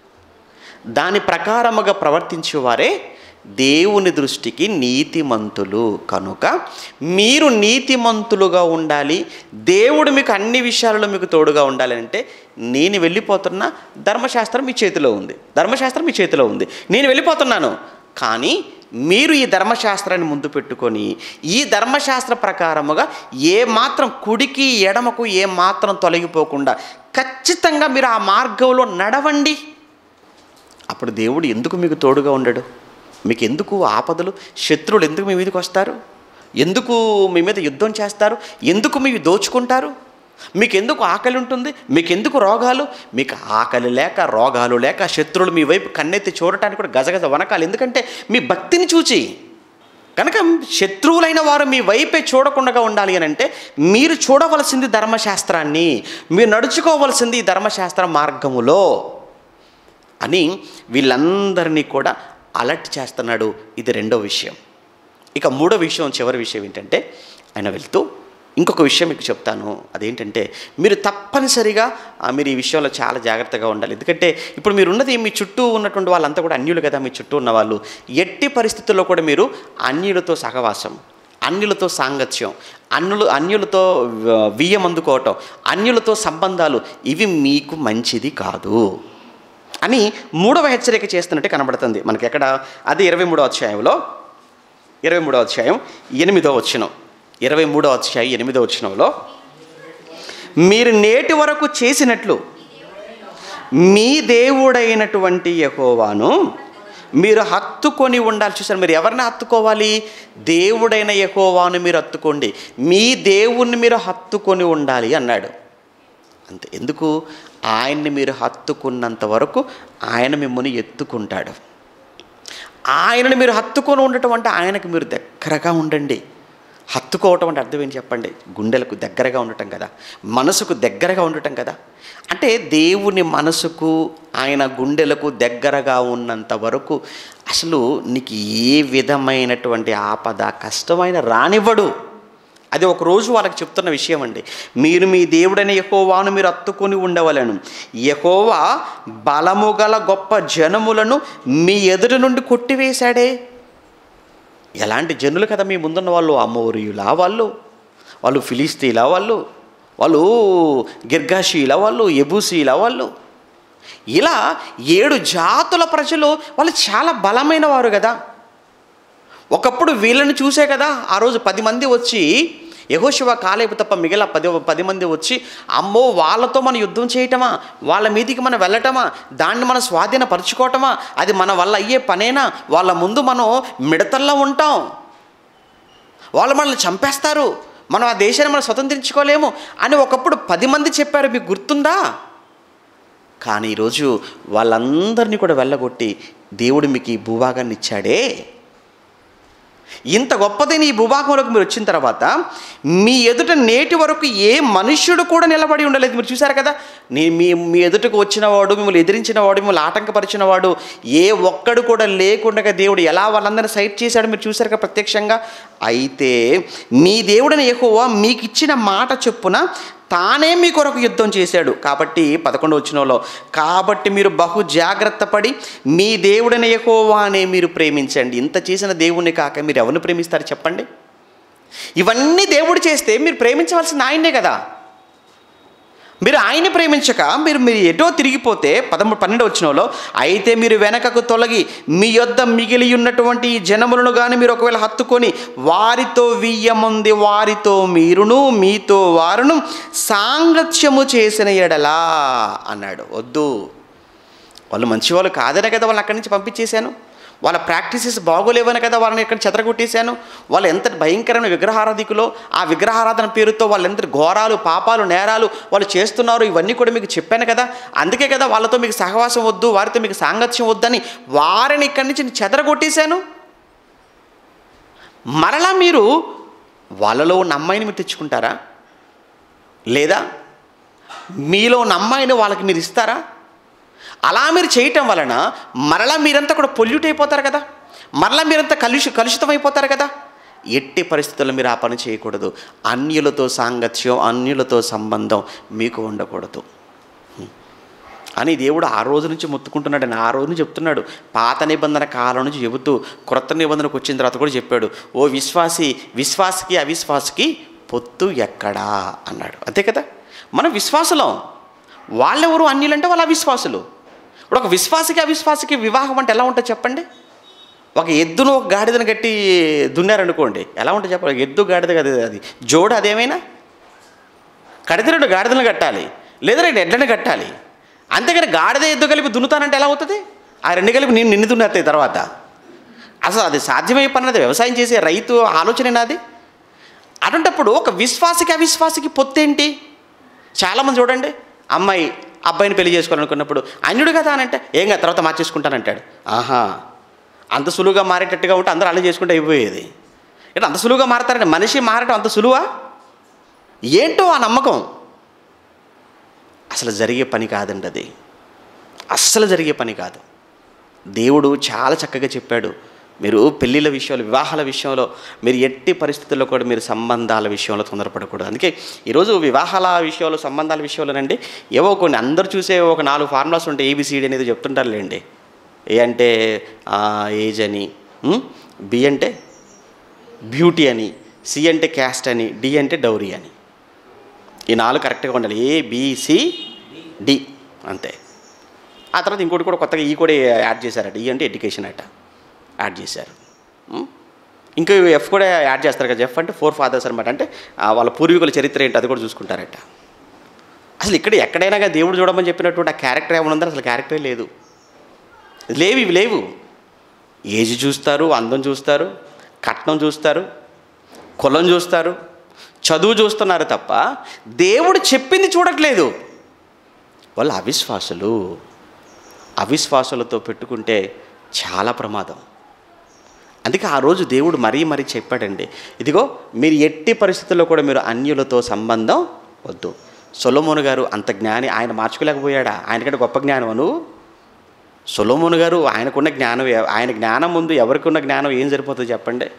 Speaker 2: దాని ప్రకారముగా ప్రవర్తించేవారే దేవుని దృష్టికి నీతిమంతులు కనుక మీరు నీతిమంతులుగా ఉండాలి దేవుడు మీకు అన్ని విషయాలలో మీకు తోడుగా ఉండాలి అంటే నేను వెళ్ళిపోతున్నా ధర్మశాస్త్రం మీ చేతిలో ఉంది ధర్మశాస్త్రం మీ చేతిలో ఉంది నేను వెళ్ళిపోతున్నాను కానీ మీరు ఈ ధర్మశాస్త్రాన్ని ముందు పెట్టుకొని ఈ ధర్మశాస్త్ర ప్రకారముగా ఏ మాత్రం కుడికి ఎడమకు ఏ మాత్రం తొలగిపోకుండా ఖచ్చితంగా మీరు ఆ మార్గంలో నడవండి అప్పుడు దేవుడు ఎందుకు మీకు తోడుగా ఉండడు మీకు ఎందుకు ఆపదలు శత్రువులు ఎందుకు మీ మీదకి వస్తారు ఎందుకు మీ మీద యుద్ధం చేస్తారు ఎందుకు మీ దోచుకుంటారు మీకు ఎందుకు ఆకలి ఉంటుంది మీకు ఎందుకు రోగాలు మీకు ఆకలి లేక రోగాలు లేక శత్రువులు మీ వైపు కన్నెత్తి చూడటానికి కూడా గజగజ వనకాలు ఎందుకంటే మీ భక్తిని చూచి కనుక శత్రువులైన వారు మీ వైపే చూడకుండా ఉండాలి అని అంటే మీరు చూడవలసింది ధర్మశాస్త్రాన్ని మీరు నడుచుకోవలసింది ఈ ధర్మశాస్త్ర మార్గములో అని వీళ్ళందరినీ కూడా అలర్ట్ చేస్తున్నాడు ఇది రెండో విషయం ఇక మూడో విషయం చివరి విషయం ఏంటంటే ఆయన వెళ్తూ ఇంకొక విషయం మీకు చెప్తాను అదేంటంటే మీరు తప్పనిసరిగా ఆ, మీరు ఈ విషయంలో చాలా జాగ్రత్తగా ఉండాలి ఎందుకంటే ఇప్పుడు మీరు ఉన్నది మీ చుట్టూ ఉన్నటువంటి వాళ్ళంతా కూడా అన్యులు కదా మీ చుట్టూ ఉన్న వాళ్ళు ఎట్టి పరిస్థితుల్లో కూడా మీరు అన్యులతో సహవాసం అన్యులతో సాంగత్యం అన్యులు అన్యులతో వ- వియ్యం అందుకోవటం అన్యులతో సంబంధాలు ఇవి మీకు మంచిది కాదు అని మూడవ హెచ్చరిక చేస్తున్నట్టు కనబడుతుంది మనకి ఎక్కడ అది ఇరవై మూడో అధ్యాయంలో ఇరవై మూడో అధ్యాయం ఎనిమిదో వచ్చినం ఇరవై మూడో అధ్యాయం ఎనిమిదో వచ్చినంలో మీరు నేటి వరకు చేసినట్లు మీ దేవుడైనటువంటి యహోవాను మీరు హత్తుకొని ఉండాలి చూసారు మీరు ఎవరిని హత్తుకోవాలి దేవుడైన యహోవాను మీరు హత్తుకోండి మీ దేవుణ్ణి మీరు హత్తుకొని ఉండాలి అన్నాడు అంతే ఎందుకు ఆయన్ని మీరు హత్తుకున్నంత వరకు ఆయన మిమ్మల్ని ఎత్తుకుంటాడు ఆయనను మీరు హత్తుకొని ఉండటం అంటే ఆయనకు మీరు దగ్గరగా ఉండండి హత్తుకోవటం అంటే అర్థం ఏం చెప్పండి గుండెలకు దగ్గరగా ఉండటం కదా మనసుకు దగ్గరగా ఉండటం కదా అంటే దేవుని మనసుకు ఆయన గుండెలకు దగ్గరగా ఉన్నంత వరకు అసలు నీకు ఏ విధమైనటువంటి ఆపద కష్టమైన రానివ్వడు అది ఒక రోజు వాళ్ళకి చెప్తున్న విషయం అండి మీరు మీ దేవుడైన యహోవాను మీరు అత్తుకొని ఉండవలను యహోవా బలము గల గొప్ప జనములను మీ ఎదురు నుండి కొట్టివేశాడే ఎలాంటి జనులు కదా మీ ముందున్న వాళ్ళు అమోరియులా వాళ్ళు వాళ్ళు ఫిలిస్తీలా వాళ్ళు వాళ్ళు గిర్గాషీల వాళ్ళు ఎబూసీల వాళ్ళు ఇలా ఏడు జాతుల ప్రజలు వాళ్ళు చాలా బలమైన వారు కదా ఒకప్పుడు వీళ్ళని చూసే కదా ఆ రోజు పది మంది వచ్చి యహోశివ కాలేపు తప్ప మిగిలిన పది పది మంది వచ్చి అమ్మో వాళ్ళతో మనం యుద్ధం చేయటమా వాళ్ళ మీదికి మనం వెళ్ళటమా దాన్ని మనం స్వాధీనపరచుకోవటమా అది మన వల్ల అయ్యే పనేనా వాళ్ళ ముందు మనం మిడతల్లో ఉంటాం వాళ్ళు మనల్ని చంపేస్తారు మనం ఆ దేశాన్ని మనం స్వతంత్రించుకోలేము అని ఒకప్పుడు పది మంది చెప్పారు మీకు గుర్తుందా కానీ ఈరోజు వాళ్ళందరినీ కూడా వెళ్ళగొట్టి దేవుడు మీకు ఈ భూభాగాన్ని ఇచ్చాడే ఇంత గొప్పదైన ఈ భూభాగంలోకి మీరు వచ్చిన తర్వాత మీ ఎదుట నేటి వరకు ఏ మనుష్యుడు కూడా నిలబడి ఉండలేదు మీరు చూశారు కదా నీ మీ మీ ఎదుటకు వచ్చినవాడు మిమ్మల్ని ఎదిరించిన వాడు మిమ్మల్ని ఆటంకపరిచిన వాడు ఏ ఒక్కడు కూడా లేకుండా దేవుడు ఎలా వాళ్ళందరినీ సైట్ చేశాడు మీరు చూశారు కదా ప్రత్యక్షంగా అయితే మీ దేవుడైన ఎక్కువ మీకు ఇచ్చిన మాట చొప్పున తానే మీ కొరకు యుద్ధం చేశాడు కాబట్టి పదకొండు వచ్చినలో కాబట్టి మీరు బహు జాగ్రత్త పడి మీ దేవుడైన యెహోవానే మీరు ప్రేమించండి ఇంత చేసిన దేవుణ్ణి కాక మీరు ఎవరిని ప్రేమిస్తారు చెప్పండి ఇవన్నీ దేవుడు చేస్తే మీరు ప్రేమించవలసిన ఆయనే కదా మీరు ఆయన్ని ప్రేమించక మీరు మీరు ఎటో తిరిగిపోతే పదమూడు పన్నెండు వచ్చినలో అయితే మీరు వెనకకు తొలగి మీ యొద్ద మిగిలి ఉన్నటువంటి ఈ జనములను కానీ మీరు ఒకవేళ హత్తుకొని వారితో వియ్యముంది వారితో మీరును మీతో వారును సాంగత్యము చేసిన ఎడలా అన్నాడు వద్దు వాళ్ళు మంచివాళ్ళు కాదనే కదా వాళ్ళని అక్కడి నుంచి పంపించేశాను వాళ్ళ ప్రాక్టీసెస్ బాగోలేవనే కదా వాళ్ళని ఇక్కడ చెదరగొట్టేశాను వాళ్ళు ఎంత భయంకరమైన విగ్రహారాధికులో ఆ విగ్రహారాధన పేరుతో వాళ్ళు ఎంత ఘోరాలు పాపాలు నేరాలు వాళ్ళు చేస్తున్నారు ఇవన్నీ కూడా మీకు చెప్పాను కదా అందుకే కదా వాళ్ళతో మీకు సహవాసం వద్దు వారితో మీకు సాంగత్యం వద్దని వారిని ఇక్కడి నుంచి నేను చెదరగొట్టేశాను మరలా మీరు వాళ్ళలో ఉన్న అమ్మాయిని మీరు తెచ్చుకుంటారా లేదా మీలో ఉన్న అమ్మాయిని వాళ్ళకి మీరు ఇస్తారా అలా మీరు చేయటం వలన మరలా మీరంతా కూడా పొల్యూట్ అయిపోతారు కదా మరలా మీరంతా కలుషి కలుషితం అయిపోతారు కదా ఎట్టి పరిస్థితుల్లో మీరు ఆ పని చేయకూడదు అన్యులతో సాంగత్యం అన్యులతో సంబంధం మీకు ఉండకూడదు అని దేవుడు ఆ రోజు నుంచి మొత్తుకుంటున్నాడు అని ఆ రోజు నుంచి చెప్తున్నాడు పాత నిబంధన కాలం నుంచి చెబుతూ క్రొత్త నిబంధనకు వచ్చిన తర్వాత కూడా చెప్పాడు ఓ విశ్వాసి విశ్వాసకి అవిశ్వాసకి పొత్తు ఎక్కడా అన్నాడు అంతే కదా మనం విశ్వాసులం వాళ్ళెవరు అన్యులంటే వాళ్ళ అవిశ్వాసులు ఇప్పుడు ఒక విశ్వాసకి అవిశ్వాసకి వివాహం అంటే ఎలా ఉంటుంది చెప్పండి ఒక ఎద్దును ఒక గాడిదను కట్టి దున్నారనుకోండి ఎలా ఉంటుంది చెప్పండి ఎద్దు గాడిద కదా అది జోడు అదేమైనా కడితే రెండు గాడిదలను కట్టాలి లేదా రెండు ఎడ్లను కట్టాలి అంతేగాని గాడిద ఎద్దు కలిపి దున్నుతానంటే ఎలా అవుతుంది ఆ రెండు కలిపి నేను నిన్ను దున్నేస్తాయి తర్వాత అసలు అది సాధ్యమయ్యే పని అది వ్యవసాయం చేసే రైతు ఆలోచన నాది అటువంటప్పుడు ఒక విశ్వాసకి అవిశ్వాసకి పొత్తేంటి చాలామంది చూడండి అమ్మాయి అబ్బాయిని పెళ్లి చేసుకోవాలనుకున్నప్పుడు అన్యుడు కదా అని అంటే ఏం కదా తర్వాత మార్చేసుకుంటానంటాడు ఆహా అంత సులువుగా మారేటట్టుగా ఉంటే అందరూ అలా చేసుకుంటే అయిపోయేది అంటే అంత సులువుగా మారతారంటే మనిషి మారటం అంత సులువా ఏంటో ఆ నమ్మకం అసలు జరిగే పని కాదండి అది అస్సలు జరిగే పని కాదు దేవుడు చాలా చక్కగా చెప్పాడు మీరు పెళ్ళిళ్ళ విషయంలో వివాహాల విషయంలో మీరు ఎట్టి పరిస్థితుల్లో కూడా మీరు సంబంధాల విషయంలో తొందరపడకూడదు అందుకే ఈరోజు వివాహాల విషయంలో సంబంధాల విషయంలోనండి ఏవో కొన్ని అందరు చూసే ఒక నాలుగు ఫార్ములాస్ ఉంటాయి ఏబిసిడి అనేది చెప్తుంటారులేండి ఏ అంటే ఏజ్ అని ఉమ్, బి అంటే బ్యూటీ అని సి అంటే క్యాస్ట్ అని డి అంటే డౌరీ అని ఈ నాలుగు కరెక్ట్గా ఉండాలి ఏ బిసి డి అంతే ఆ తర్వాత ఇంకోటి కూడా కొత్తగా ఈ కూడా యాడ్ చేశారట ఈ అంటే ఎడ్యుకేషన్ అట యాడ్ చేశారు ఉం? ఇంకా ఎఫ్ కూడా యాడ్ చేస్తారు కదా ఎఫ్ అంటే ఫోర్ ఫాదర్స్ అనమాట అంటే ఆ, వాళ్ళ పూర్వీకుల చరిత్ర ఏంటి అది కూడా చూసుకుంటారట అసలు ఇక్కడ ఎక్కడైనా కానీ దేవుడు చూడమని చెప్పినటువంటి ఆ క్యారెక్టర్ ఏమైనా ఉందో అసలు క్యారెక్టరే లేదు లేవు ఇవి లేవు ఏజ్ చూస్తారు అందం చూస్తారు కట్నం చూస్తారు కులం చూస్తారు చదువు చూస్తున్నారు తప్ప దేవుడు చెప్పింది చూడట్లేదు వాళ్ళు అవిశ్వాసులు అవిశ్వాసులతో పెట్టుకుంటే చాలా ప్రమాదం అందుకే ఆ రోజు దేవుడు మరీ మరీ చెప్పాడండి ఇదిగో మీరు ఎట్టి పరిస్థితుల్లో కూడా మీరు అన్యులతో సంబంధం వద్దు సొలోమోను గారు అంత జ్ఞాని ఆయన మార్చుకోలేకపోయాడా ఆయనకంటే గొప్ప జ్ఞానం నువ్వు సొలోమోను గారు ఆయనకున్న జ్ఞానం ఎ- ఆయన జ్ఞానం ముందు ఎవరికి ఉన్న జ్ఞానం ఏం సరిపోతుంది చెప్పండి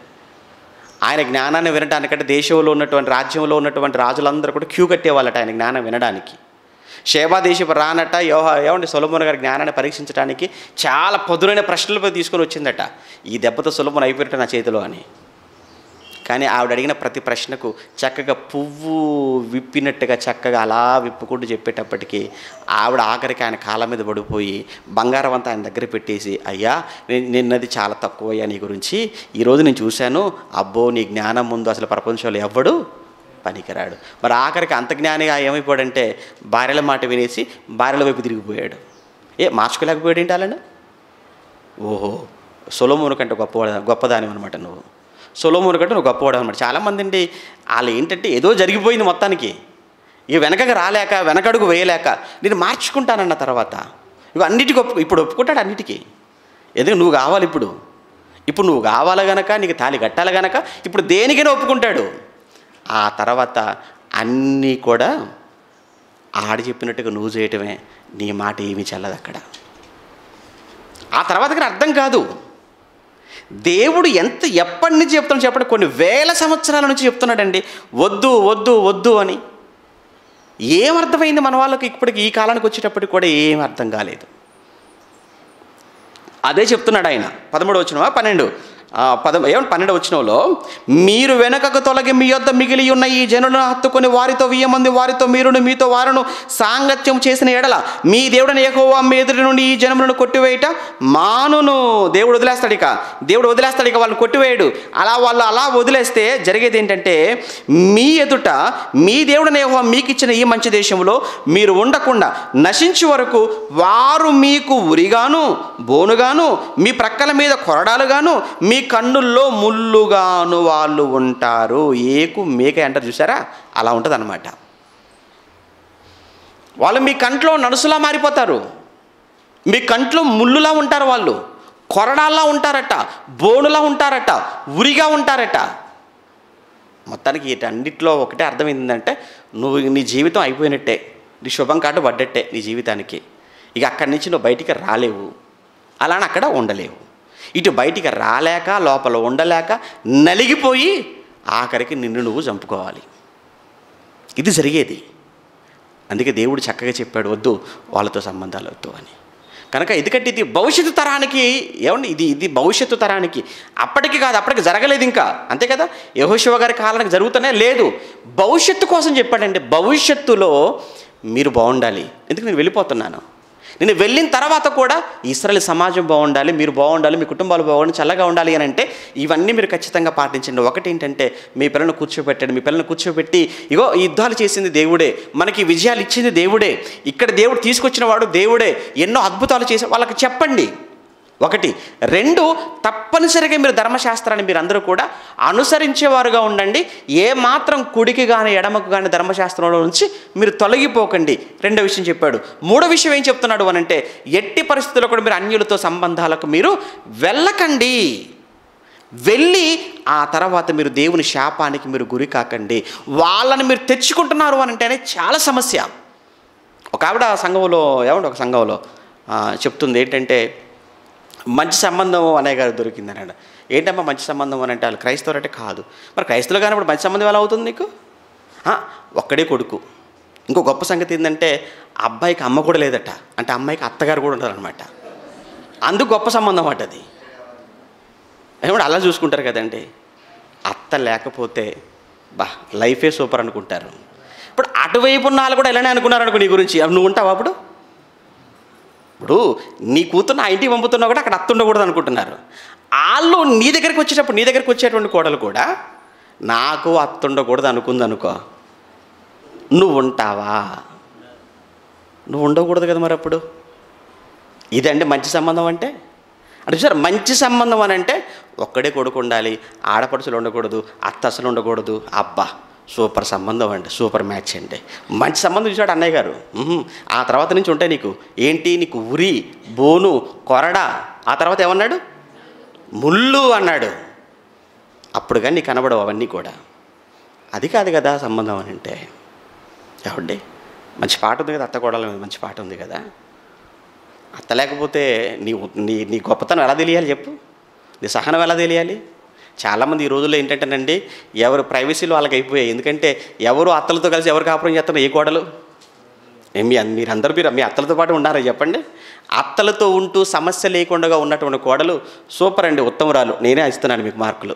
Speaker 2: ఆయన జ్ఞానాన్ని వినడానికంటే దేశంలో ఉన్నటువంటి రాజ్యంలో ఉన్నటువంటి రాజులందరూ కూడా క్యూ కట్టేవాళ్ళట ఆయన జ్ఞానం వినడానికి షేబా దేశపు రానట యోహ ఏమండి సొలమోన్ గారి జ్ఞానాన్ని పరీక్షించడానికి చాలా పదునైన ప్రశ్నలపై తీసుకొని వచ్చిందట ఈ దెబ్బతో సొలమోన్ అయిపోయినట్టు నా చేతిలో అని కానీ ఆవిడ అడిగిన ప్రతి ప్రశ్నకు చక్కగా పువ్వు విప్పినట్టుగా చక్కగా అలా విప్పుకుంటూ చెప్పేటప్పటికీ ఆవిడ ఆఖరికి ఆయన కాళ్ళ మీద పడిపోయి బంగారం అంతా ఆయన దగ్గర పెట్టేసి అయ్యా నేను నిన్నది చాలా తక్కువ అయ్యా నీ గురించి ఈరోజు నేను చూశాను అబ్బో నీ జ్ఞానం ముందు అసలు ప్రపంచంలో ఎవ్వడు పనికిరాడు మరి ఆఖరికి అంత జ్ఞానిగా ఏమైపోయాడంటే భార్యల మాట వినేసి భార్యల వైపు తిరిగిపోయాడు ఏ మార్చుకోలేకపోయాడు ఏంటి అలాను ఓహో సొలోమోను కంటే గొప్పవాడ గొప్పదాని అనమాట నువ్వు సొలోమోను కంటే నువ్వు గొప్పవాడు అనమాట చాలామంది అండి వాళ్ళు ఏంటంటే ఏదో జరిగిపోయింది మొత్తానికి ఇక వెనకగా రాలేక వెనకడుగు వేయలేక నేను మార్చుకుంటానన్న తర్వాత ఇవి అన్నిటికీ ఒప్పు ఇప్పుడు ఒప్పుకుంటాడు అన్నిటికీ ఎందుకు నువ్వు కావాలి ఇప్పుడు ఇప్పుడు నువ్వు కావాలి గనక నీకు తాళి కట్టాలి గనక ఇప్పుడు దేనికైనా ఒప్పుకుంటాడు ఆ తర్వాత అన్నీ కూడా ఆడి చెప్పినట్టుగా నువ్వు చేయటమే నీ మాట ఏమీ చెల్లదు అక్కడ ఆ తర్వాత కానీ అర్థం కాదు దేవుడు ఎంత ఎప్పటి నుంచి చెప్తున్నాడు చెప్పండి కొన్ని వేల సంవత్సరాల నుంచి చెప్తున్నాడండి వద్దు వద్దు వద్దు అని ఏం అర్థమైంది మన వాళ్ళకి ఇప్పటికి ఈ కాలానికి వచ్చేటప్పటికి కూడా ఏం అర్థం కాలేదు అదే చెప్తున్నాడు ఆయన పదమూడు వచ్చినవా పన్నెండు ఆ, పద ఏమంటే పన్నెండు వచ్చినలో మీరు వెనకకు తొలగి మీ యొద్ద మిగిలి ఉన్న ఈ జనులను హత్తుకొని వారితో మంది వారితో మీరును మీతో వారును సాంగత్యం చేసిన ఎడల మీ దేవుడని ఏకోవా మీ ఎదురు నుండి ఈ జనములను కొట్టివేయట మానును దేవుడు వదిలేస్తాడు ఇక దేవుడు వదిలేస్తాడు ఇక వాళ్ళని కొట్టివేయడు అలా వాళ్ళు అలా వదిలేస్తే జరిగేది ఏంటంటే మీ ఎదుట మీ దేవుడని ఏహో మీకు ఇచ్చిన ఈ మంచి దేశంలో మీరు ఉండకుండా నశించే వరకు వారు మీకు ఉరిగాను బోనుగాను మీ ప్రక్కల మీద కొరడాలుగాను మీ కన్నుల్లో ముల్లుగాను వాళ్ళు ఉంటారు ఏకు మేక అంటారు చూసారా అలా ఉంటుంది అనమాట వాళ్ళు మీ కంట్లో నడుసులా మారిపోతారు మీ కంట్లో ముళ్ళులా ఉంటారు వాళ్ళు కొరడాల్లా ఉంటారట బోనులా ఉంటారట ఉరిగా ఉంటారట మొత్తానికి వీటన్నిటిలో ఒకటే అర్థమైందంటే నువ్వు నీ జీవితం అయిపోయినట్టే నీ శుభం కాటు పడ్డట్టే నీ జీవితానికి ఇక అక్కడి నుంచి నువ్వు బయటికి రాలేవు అలానే అక్కడ ఉండలేవు ఇటు బయటికి రాలేక లోపల ఉండలేక నలిగిపోయి ఆఖరికి నిన్ను నువ్వు చంపుకోవాలి ఇది జరిగేది అందుకే దేవుడు చక్కగా చెప్పాడు వద్దు వాళ్ళతో సంబంధాలు వద్దు అని కనుక ఎందుకంటే ఇది భవిష్యత్తు తరానికి ఏమండి ఇది ఇది భవిష్యత్తు తరానికి అప్పటికి కాదు అప్పటికి జరగలేదు ఇంకా అంతే కదా యహోశివ గారి కాలానికి జరుగుతూనే లేదు భవిష్యత్తు కోసం చెప్పాడండి భవిష్యత్తులో మీరు బాగుండాలి ఎందుకు నేను వెళ్ళిపోతున్నాను నేను వెళ్ళిన తర్వాత కూడా ఇస్రాయల్ సమాజం బాగుండాలి మీరు బాగుండాలి మీ కుటుంబాలు బాగుండాలి చల్లగా ఉండాలి అని అంటే ఇవన్నీ మీరు ఖచ్చితంగా పాటించండి ఒకటి ఏంటంటే మీ పిల్లల్ని కూర్చోబెట్టండి మీ పిల్లల్ని కూర్చోబెట్టి ఇగో ఈ యుద్ధాలు చేసింది దేవుడే మనకి విజయాలు ఇచ్చింది దేవుడే ఇక్కడ దేవుడు తీసుకొచ్చిన వాడు దేవుడే ఎన్నో అద్భుతాలు చేసి వాళ్ళకి చెప్పండి ఒకటి రెండు తప్పనిసరిగా మీరు ధర్మశాస్త్రాన్ని మీరు అందరూ కూడా అనుసరించేవారుగా ఉండండి ఏ మాత్రం కుడికి కానీ ఎడమకు కానీ ధర్మశాస్త్రంలో నుంచి మీరు తొలగిపోకండి రెండో విషయం చెప్పాడు మూడో విషయం ఏం చెప్తున్నాడు అని అంటే ఎట్టి పరిస్థితుల్లో కూడా మీరు అన్యులతో సంబంధాలకు మీరు వెళ్ళకండి వెళ్ళి ఆ తర్వాత మీరు దేవుని శాపానికి మీరు గురి కాకండి వాళ్ళని మీరు తెచ్చుకుంటున్నారు అని అంటేనే చాలా సమస్య ఒక ఆవిడ సంఘంలో ఏమంటే ఒక సంఘంలో ఆ, చెప్తుంది ఏంటంటే మంచి సంబంధం అనే గారు దొరికింది అన్నాడు ఏంటమ్మా మంచి సంబంధం అని అంటే వాళ్ళు క్రైస్తవులు అంటే కాదు మరి క్రైస్తవులు కానప్పుడు మంచి సంబంధం ఎలా అవుతుంది నీకు ఆ, ఒక్కడే కొడుకు ఇంకో గొప్ప సంగతి ఏంటంటే ఆ అబ్బాయికి అమ్మ కూడా లేదట అంటే అమ్మాయికి అత్తగారు కూడా ఉంటారనమాట అందుకు గొప్ప సంబంధం అట అది ఏమంటే అలా చూసుకుంటారు కదండి అత్త లేకపోతే బా లైఫే సూపర్ అనుకుంటారు ఇప్పుడు అటువైపు ఉన్న వాళ్ళు కూడా ఇలానే అనుకున్నారు అనుకో నీ గురించి అప్పుడు నువ్వు ఉంటావా అప్పుడు ఇప్పుడు నీ కూతురు నా ఇంటికి పంపుతున్నా కూడా అక్కడ అత్త ఉండకూడదు అనుకుంటున్నారు వాళ్ళు నీ దగ్గరికి వచ్చేటప్పుడు నీ దగ్గరికి వచ్చేటువంటి కోడలు కూడా నాకు అత్త ఉండకూడదు అనుకుంది అనుకో నువ్వు ఉంటావా నువ్వు ఉండకూడదు కదా మరి అప్పుడు ఇదండి మంచి సంబంధం అంటే అంటే సార్ మంచి సంబంధం అని అంటే ఒక్కడే కొడుకు ఉండాలి ఆడపడుచులు ఉండకూడదు అత్త అసలు ఉండకూడదు అబ్బా సూపర్ సంబంధం అండి సూపర్ మ్యాచ్ అండి మంచి సంబంధం చూసాడు అన్నయ్య గారు ఉహుం. ఆ తర్వాత నుంచి ఉంటాయి నీకు ఏంటి నీకు ఉరి బోను కొరడ ఆ తర్వాత ఏమన్నాడు ముళ్ళు అన్నాడు అప్పుడు కానీ నీకు కనబడవు అవన్నీ కూడా అది కాదు కదా సంబంధం అని అంటే ఏమండి మంచి పాట ఉంది కదా అత్త కోడల మీద మంచి పాట ఉంది కదా అత్త లేకపోతే నీ నీ నీ గొప్పతనం ఎలా తెలియాలి చెప్పు నీ సహనం ఎలా తెలియాలి చాలామంది ఈ రోజుల్లో ఏంటంటేనండి ఎవరు ప్రైవసీలు వాళ్ళకి అయిపోయాయి ఎందుకంటే ఎవరు అత్తలతో కలిసి ఎవరు కాపురం చేస్తున్నారు ఏ కోడలు ఏ మీ మీరందరూ మీరు మీ అత్తలతో పాటు ఉన్నారా చెప్పండి అత్తలతో ఉంటూ సమస్య లేకుండా ఉన్నటువంటి కోడలు సూపర్ అండి ఉత్తమరాలు నేనే ఇస్తున్నాను మీకు మార్కులు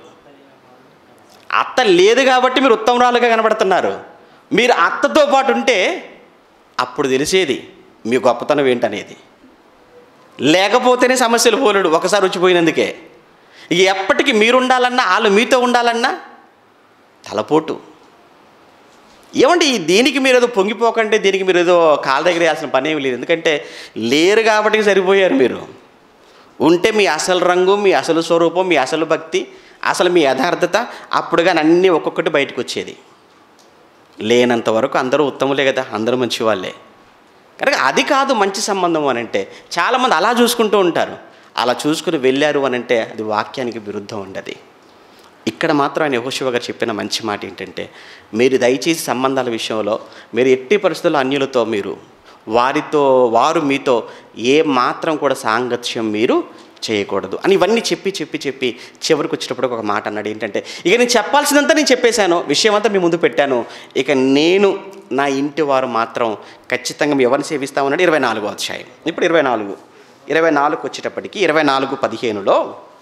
Speaker 2: అత్త లేదు కాబట్టి మీరు ఉత్తమరాలుగా కనబడుతున్నారు మీరు అత్తతో పాటు ఉంటే అప్పుడు తెలిసేది మీ గొప్పతనం ఏంటనేది లేకపోతేనే సమస్యలు పోలేడు ఒకసారి వచ్చిపోయినందుకే ఇక ఎప్పటికీ మీరు ఉండాలన్నా వాళ్ళు మీతో ఉండాలన్నా తలపోటు ఏమండి ఈ దీనికి మీరు ఏదో పొంగిపోకండి దీనికి మీరు ఏదో కాళ్ళ దగ్గర వేయాల్సిన పని ఏమి లేదు ఎందుకంటే లేరు కాబట్టి సరిపోయారు మీరు ఉంటే మీ అసలు రంగు మీ అసలు స్వరూపం మీ అసలు భక్తి అసలు మీ యథార్థత అప్పుడుగా అన్నీ ఒక్కొక్కటి బయటకు వచ్చేది లేనంత వరకు అందరూ ఉత్తములే కదా అందరూ మంచి వాళ్ళే కనుక అది కాదు మంచి సంబంధం అని అంటే చాలామంది అలా చూసుకుంటూ ఉంటారు అలా చూసుకుని వెళ్ళారు అని అంటే అది వాక్యానికి విరుద్ధం ఉండదు ఇక్కడ మాత్రం ఆయన యహోశివ గారు చెప్పిన మంచి మాట ఏంటంటే మీరు దయచేసి సంబంధాల విషయంలో మీరు ఎట్టి పరిస్థితుల్లో అన్యులతో మీరు వారితో వారు మీతో ఏ మాత్రం కూడా సాంగత్యం మీరు చేయకూడదు అని ఇవన్నీ చెప్పి చెప్పి చెప్పి చివరికి వచ్చేటప్పుడు ఒక మాట అన్నాడు ఏంటంటే ఇక నేను చెప్పాల్సిందంతా నేను చెప్పేశాను విషయం అంతా మీ ముందు పెట్టాను ఇక నేను నా ఇంటి వారు మాత్రం ఖచ్చితంగా మీ ఎవరిని సేవిస్తామన్నాడు ఇరవై నాలుగో అధ్యాయం ఇప్పుడు ఇరవై నాలుగు ఇరవై నాలుగు వచ్చేటప్పటికి ఇరవై నాలుగు పదిహేనులో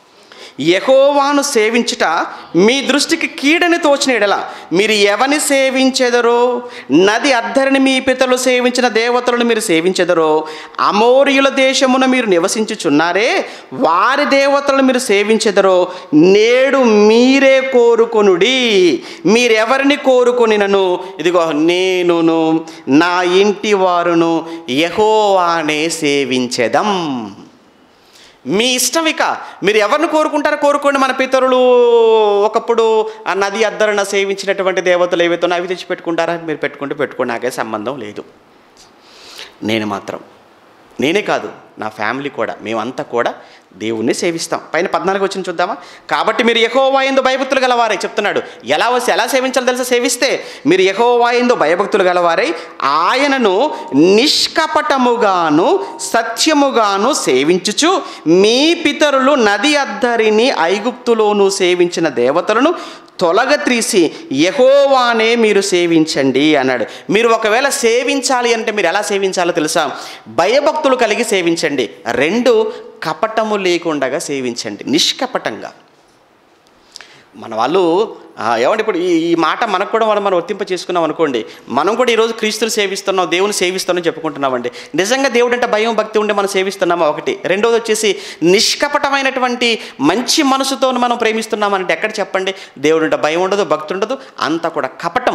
Speaker 2: యహోవాను సేవించుట మీ దృష్టికి కీడని తోచిన ఎడల మీరు ఎవని సేవించెదరో నది అద్దరిని మీ పితరులు సేవించిన దేవతలను మీరు సేవించెదరో అమోరియుల దేశమున మీరు నివసించుచున్నారే వారి దేవతలను మీరు సేవించెదరో నేడు మీరే కోరుకొనుడి మీరెవరిని కోరుకొనినను ఇదిగో నేనును నా ఇంటి వారును యహోవానే సేవించెదం మీ ఇష్టం ఇక మీరు ఎవరిని కోరుకుంటారో కోరుకోండి మన పితరులు ఒకప్పుడు ఆ నది అద్దరన సేవించినటువంటి దేవతలు ఏవైతే ఉన్నాయో అవి తెచ్చి పెట్టుకుంటారా మీరు పెట్టుకుంటే పెట్టుకోండి నాకే సంబంధం లేదు నేను మాత్రం నేనే కాదు నా ఫ్యామిలీ కూడా మేమంతా కూడా దేవుణ్ణి సేవిస్తాం పైన పద్నాలుగు వచ్చిన చూద్దామా కాబట్టి మీరు యహోవాయందు భయభక్తులు గలవారై చెప్తున్నాడు ఎలా వస్తే ఎలా సేవించాలో తెలుసా సేవిస్తే మీరు యహోవాయందు భయభక్తులు గలవారై ఆయనను నిష్కపటముగాను సత్యముగాను సేవించుచు మీ పితరులు నది అద్దరిని ఐగుప్తులోను సేవించిన దేవతలను తొలగత్రీసి యహోవానే మీరు సేవించండి అన్నాడు మీరు ఒకవేళ సేవించాలి అంటే మీరు ఎలా సేవించాలో తెలుసా భయభక్తులు కలిగి సేవించండి రెండు కపటము లేకుండా సేవించండి నిష్కపటంగా మన వాళ్ళు ఆ, ఏమంటే ఇప్పుడు ఈ ఈ మాట మనకు కూడా మనం మనం వర్తింప చేసుకున్నాం అనుకోండి మనం కూడా ఈరోజు క్రీస్తుని సేవిస్తున్నాం దేవుని సేవిస్తున్నాం చెప్పుకుంటున్నామండి నిజంగా దేవుడు అంటే భయం భక్తి ఉండి మనం సేవిస్తున్నామా ఒకటి రెండోది వచ్చేసి నిష్కపటమైనటువంటి మంచి మనసుతో మనం ప్రేమిస్తున్నామంటే ఎక్కడ చెప్పండి దేవుడు అంటే భయం ఉండదు భక్తి ఉండదు అంతా కూడా కపటం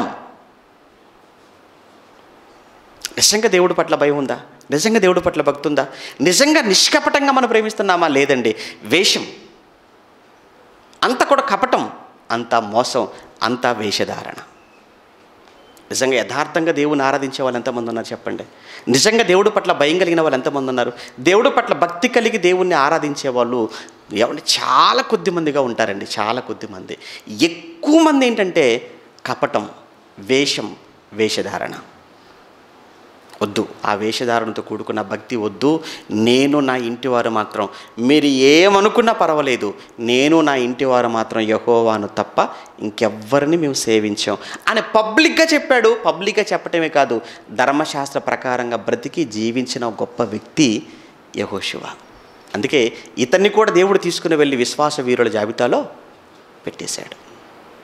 Speaker 2: నిజంగా దేవుడి పట్ల భయం ఉందా నిజంగా దేవుడి పట్ల భక్తి ఉందా నిజంగా నిష్కపటంగా మనం ప్రేమిస్తున్నామా లేదండి వేషం అంత కూడా కపటం అంత మోసం అంత వేషధారణ నిజంగా యథార్థంగా దేవుని ఆరాధించే వాళ్ళు ఎంతమంది ఉన్నారు చెప్పండి నిజంగా దేవుడి పట్ల భయం కలిగిన వాళ్ళు ఎంతమంది ఉన్నారు దేవుడి పట్ల భక్తి కలిగి దేవుణ్ణి ఆరాధించే వాళ్ళు ఏమంటే చాలా కొద్ది మందిగా ఉంటారండి చాలా కొద్ది మంది ఎక్కువ మంది ఏంటంటే కపటం వేషం వేషధారణ వద్దు ఆ వేషధారణతో కూడుకున్న భక్తి వద్దు నేను నా ఇంటి వారు మాత్రం మీరు ఏమనుకున్నా పర్వాలేదు నేను నా ఇంటి వారు మాత్రం యహోవాను తప్ప ఇంకెవ్వరిని మేము సేవించాం అని పబ్లిక్గా చెప్పాడు పబ్లిక్గా చెప్పటమే కాదు ధర్మశాస్త్ర ప్రకారంగా బ్రతికి జీవించిన గొప్ప వ్యక్తి యహోశివ అందుకే ఇతన్ని కూడా దేవుడు తీసుకుని వెళ్ళి విశ్వాస వీరుల జాబితాలో పెట్టేశాడు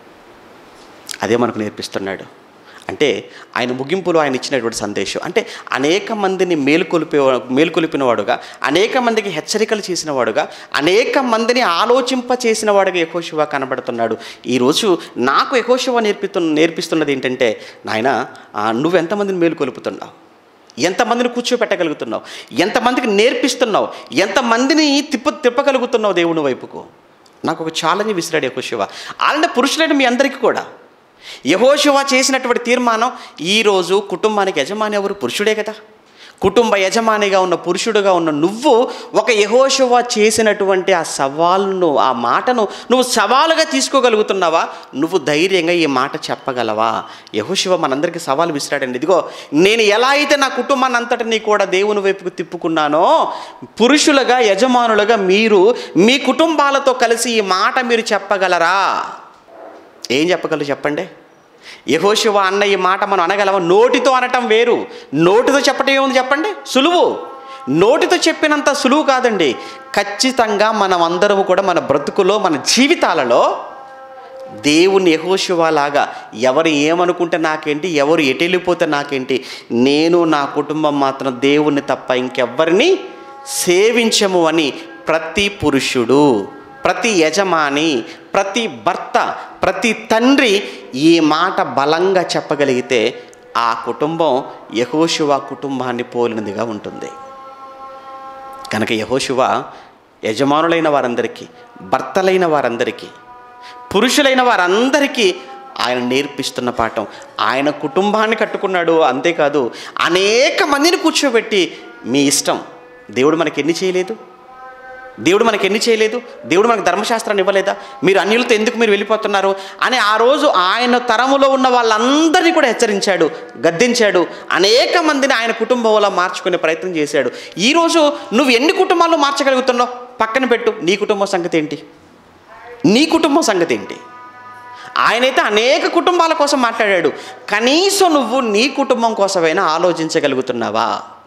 Speaker 2: అదే మనకు నేర్పిస్తున్నాడు అంటే ఆయన ముగింపులో ఆయన ఇచ్చినటువంటి సందేశం అంటే అనేక మందిని మేలుకొలిపే మేలుకొలిపిన వాడుగా అనేక మందికి హెచ్చరికలు చేసిన వాడుగా అనేక మందిని ఆలోచింప చేసిన వాడుగా యహోశివ కనబడుతున్నాడు ఈరోజు నాకు యహోశివ నేర్పిస్తు నేర్పిస్తున్నది ఏంటంటే నాయన ఆ, నువ్వు ఎంతమందిని మేలుకొలుపుతున్నావు ఎంతమందిని కూర్చోపెట్టగలుగుతున్నావు ఎంతమందికి నేర్పిస్తున్నావు ఎంతమందిని తిప్ప తిప్పగలుగుతున్నావు దేవుని వైపుకు నాకు ఒక ఛాలెంజ్ విసిరాడు యహోశివ అలాంటి పురుషులైన మీ అందరికీ కూడా యహోశివ చేసినటువంటి తీర్మానం ఈరోజు కుటుంబానికి యజమాని ఎవరు పురుషుడే కదా కుటుంబ యజమానిగా ఉన్న పురుషుడుగా ఉన్న నువ్వు ఒక యహోశివ చేసినటువంటి ఆ సవాలును ఆ మాటను నువ్వు సవాలుగా తీసుకోగలుగుతున్నావా నువ్వు ధైర్యంగా ఈ మాట చెప్పగలవా యహోశివ మనందరికీ సవాలు విసిరాడండి ఇదిగో నేను ఎలా అయితే నా కుటుంబాన్ని అంతటినీ కూడా దేవుని వైపుకు తిప్పుకున్నానో పురుషులుగా యజమానులుగా మీరు మీ కుటుంబాలతో కలిసి ఈ మాట మీరు చెప్పగలరా ఏం చెప్పగలరు చెప్పండి యహోశివ అన్న ఈ మాట మనం అనగలమా నోటితో అనటం వేరు నోటితో చెప్పటం ఏముంది చెప్పండి సులువు నోటితో చెప్పినంత సులువు కాదండి ఖచ్చితంగా మనం అందరము కూడా మన బ్రతుకులో మన జీవితాలలో దేవుని యహోశివలాగా ఎవరు ఏమనుకుంటే నాకేంటి ఎవరు ఎటు వెళ్ళిపోతే నాకేంటి నేను నా కుటుంబం మాత్రం దేవుణ్ణి తప్ప ఇంకెవ్వరిని సేవించము అని ప్రతి పురుషుడు ప్రతి యజమాని ప్రతి భర్త ప్రతి తండ్రి ఈ మాట బలంగా చెప్పగలిగితే ఆ కుటుంబం యహోశివ కుటుంబాన్ని పోలినదిగా ఉంటుంది కనుక యహోశివ యజమానులైన వారందరికీ భర్తలైన వారందరికీ పురుషులైన వారందరికీ ఆయన నేర్పిస్తున్న పాఠం ఆయన కుటుంబాన్ని కట్టుకున్నాడు అంతేకాదు అనేక మందిని కూర్చోబెట్టి మీ ఇష్టం దేవుడు మనకి ఎన్ని చేయలేదు దేవుడు మనకి ఎన్ని చేయలేదు దేవుడు మనకు ధర్మశాస్త్రాన్ని ఇవ్వలేదా మీరు అన్యులతో ఎందుకు మీరు వెళ్ళిపోతున్నారు అని ఆ రోజు ఆయన తరములో ఉన్న వాళ్ళందరినీ కూడా హెచ్చరించాడు గద్దించాడు అనేక మందిని ఆయన కుటుంబంలో మార్చుకునే ప్రయత్నం చేశాడు ఈరోజు నువ్వు ఎన్ని కుటుంబాల్లో మార్చగలుగుతున్నావు పక్కన పెట్టు నీ కుటుంబం సంగతి ఏంటి నీ కుటుంబం సంగతి ఏంటి ఆయనైతే అనేక కుటుంబాల కోసం మాట్లాడాడు కనీసం నువ్వు నీ కుటుంబం కోసమైనా ఆలోచించగలుగుతున్నావా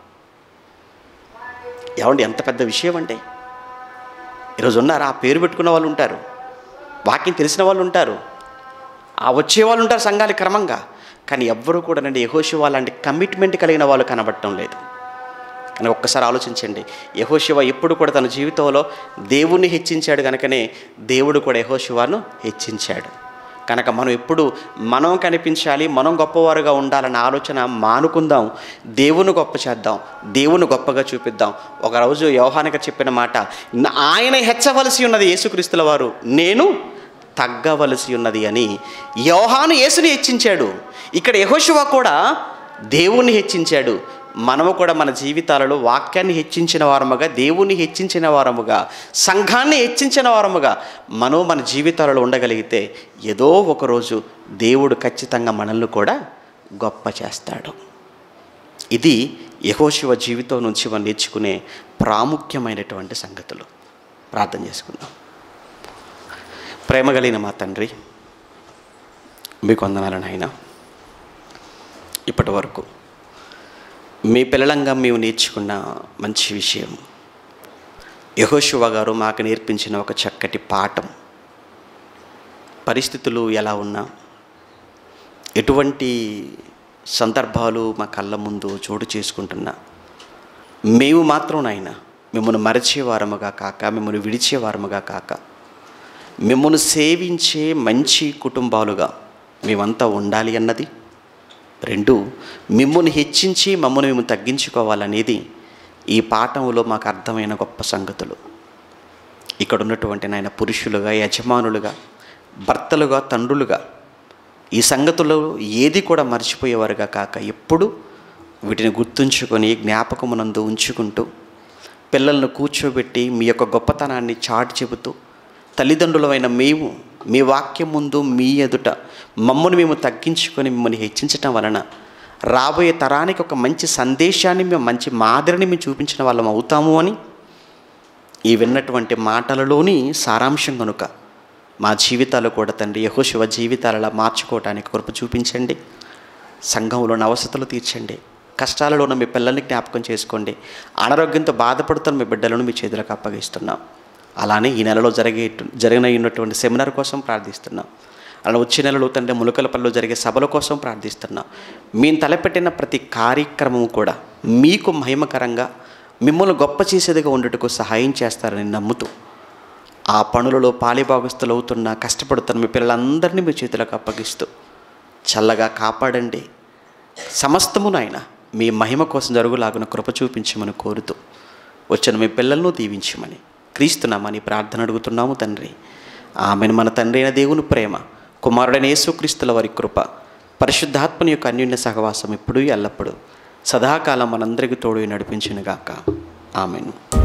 Speaker 2: ఏమండి ఎంత పెద్ద విషయం అంటే ఈరోజు ఉన్నారా ఆ పేరు పెట్టుకున్న వాళ్ళు ఉంటారు వాక్యం తెలిసిన వాళ్ళు ఉంటారు ఆ వచ్చే వాళ్ళు ఉంటారు సంఘాలు క్రమంగా కానీ ఎవ్వరూ కూడా నండి యహోశివ లాంటి కమిట్మెంట్ కలిగిన వాళ్ళు కనబడటం లేదు కానీ ఒక్కసారి ఆలోచించండి యహోశివ ఎప్పుడు కూడా తన జీవితంలో దేవుణ్ణి హెచ్చించాడు కనుకనే దేవుడు కూడా యహోశివాను హెచ్చించాడు కనుక మనం ఎప్పుడు మనం కనిపించాలి మనం గొప్పవారుగా ఉండాలన్న ఆలోచన మానుకుందాం దేవుని గొప్ప చేద్దాం దేవుని గొప్పగా చూపిద్దాం ఒకరోజు యోహానికి చెప్పిన మాట "నా- ఆయన హెచ్చవలసి ఉన్నది యేసుక్రీస్తుల వారు నేను తగ్గవలసి ఉన్నది అని యోహాను యేసుని హెచ్చించాడు ఇక్కడ యహోశివ కూడా దేవుణ్ణి హెచ్చించాడు మనము కూడా మన జీవితాలలో వాక్యాన్ని హెచ్చించిన వారముగా దేవుణ్ణి హెచ్చించిన వారముగా సంఘాన్ని హెచ్చించిన వారముగా మనం మన జీవితాలలో ఉండగలిగితే ఏదో ఒకరోజు దేవుడు ఖచ్చితంగా మనల్ని కూడా గొప్ప చేస్తాడు ఇది యహోశివ జీవితం నుంచి మనం నేర్చుకునే ప్రాముఖ్యమైనటువంటి సంగతులు ప్రార్థన చేసుకుందాం ప్రేమ కలిగిన మా తండ్రి మీకు వందనాలు నాయన ఇప్పటి వరకు మీ పిల్లలంగా మేము నేర్చుకున్న మంచి విషయం యహోశివ గారు మాకు నేర్పించిన ఒక చక్కటి పాఠం పరిస్థితులు ఎలా ఉన్నా ఎటువంటి సందర్భాలు మా కళ్ళ ముందు చోటు చేసుకుంటున్నా మేము మాత్రం నాయన మిమ్మల్ని మరచేవారముగా కాక మిమ్మల్ని విడిచేవారముగా కాక మిమ్మల్ని సేవించే మంచి కుటుంబాలుగా మేమంతా ఉండాలి అన్నది రెండు మిమ్మల్ని హెచ్చించి మమ్మల్ని మేము తగ్గించుకోవాలనేది ఈ పాఠంలో మాకు అర్థమైన గొప్ప సంగతులు ఇక్కడ ఉన్నటువంటి నాయన పురుషులుగా యజమానులుగా భర్తలుగా తండ్రులుగా ఈ సంగతులు ఏది కూడా మర్చిపోయేవారుగా కాక ఎప్పుడు వీటిని గుర్తుంచుకొని జ్ఞాపకమునందు ఉంచుకుంటూ పిల్లలను కూర్చోబెట్టి మీ యొక్క గొప్పతనాన్ని చాటి చెబుతూ తల్లిదండ్రులమైన మేము మీ వాక్యం ముందు మీ ఎదుట మమ్మల్ని మేము తగ్గించుకొని మిమ్మల్ని హెచ్చించటం వలన రాబోయే తరానికి ఒక మంచి సందేశాన్ని మేము మంచి మాదిరిని మేము చూపించిన వాళ్ళం అవుతాము అని ఈ విన్నటువంటి మాటలలోని సారాంశం కనుక మా జీవితాలు కూడా తండ్రి యహోశివ జీవితాలలో మార్చుకోవటానికి కృప చూపించండి సంఘంలో అవసతలు తీర్చండి కష్టాలలో ఉన్న మీ పిల్లల్ని జ్ఞాపకం చేసుకోండి అనారోగ్యంతో బాధపడుతున్న మీ బిడ్డలను మీ చేతులకు అప్పగిస్తున్నాం అలానే ఈ నెలలో జరిగే జరిగిన ఉన్నటువంటి సెమినార్ కోసం ప్రార్థిస్తున్నాం అలా వచ్చే నెలలో తండ్రి ములకలపల్లిలో జరిగే సభల కోసం ప్రార్థిస్తున్నాం మేము తలపెట్టిన ప్రతి కార్యక్రమం కూడా మీకు మహిమకరంగా మిమ్మల్ని గొప్ప చేసేదిగా ఉండటకు సహాయం చేస్తారని నమ్ముతూ ఆ పనులలో పాలిభాగస్తులు అవుతున్న కష్టపడుతున్న మీ పిల్లలందరినీ మీ చేతులకు అప్పగిస్తూ చల్లగా కాపాడండి సమస్తము నాయన మీ మహిమ కోసం జరుగులాగున కృప చూపించమని కోరుతూ వచ్చిన మీ పిల్లలను దీవించమని క్రీస్తున్నామని ప్రార్థన అడుగుతున్నాము తండ్రి ఆమెను మన తండ్రి అయిన దేవుని ప్రేమ కుమారుడైన యేసుక్రీస్తుల వారి కృప పరిశుద్ధాత్మని యొక్క అన్యోన్య సహవాసం ఇప్పుడు ఎల్లప్పుడూ సదాకాలం మనందరికీ తోడు నడిపించినగాక ఆమెను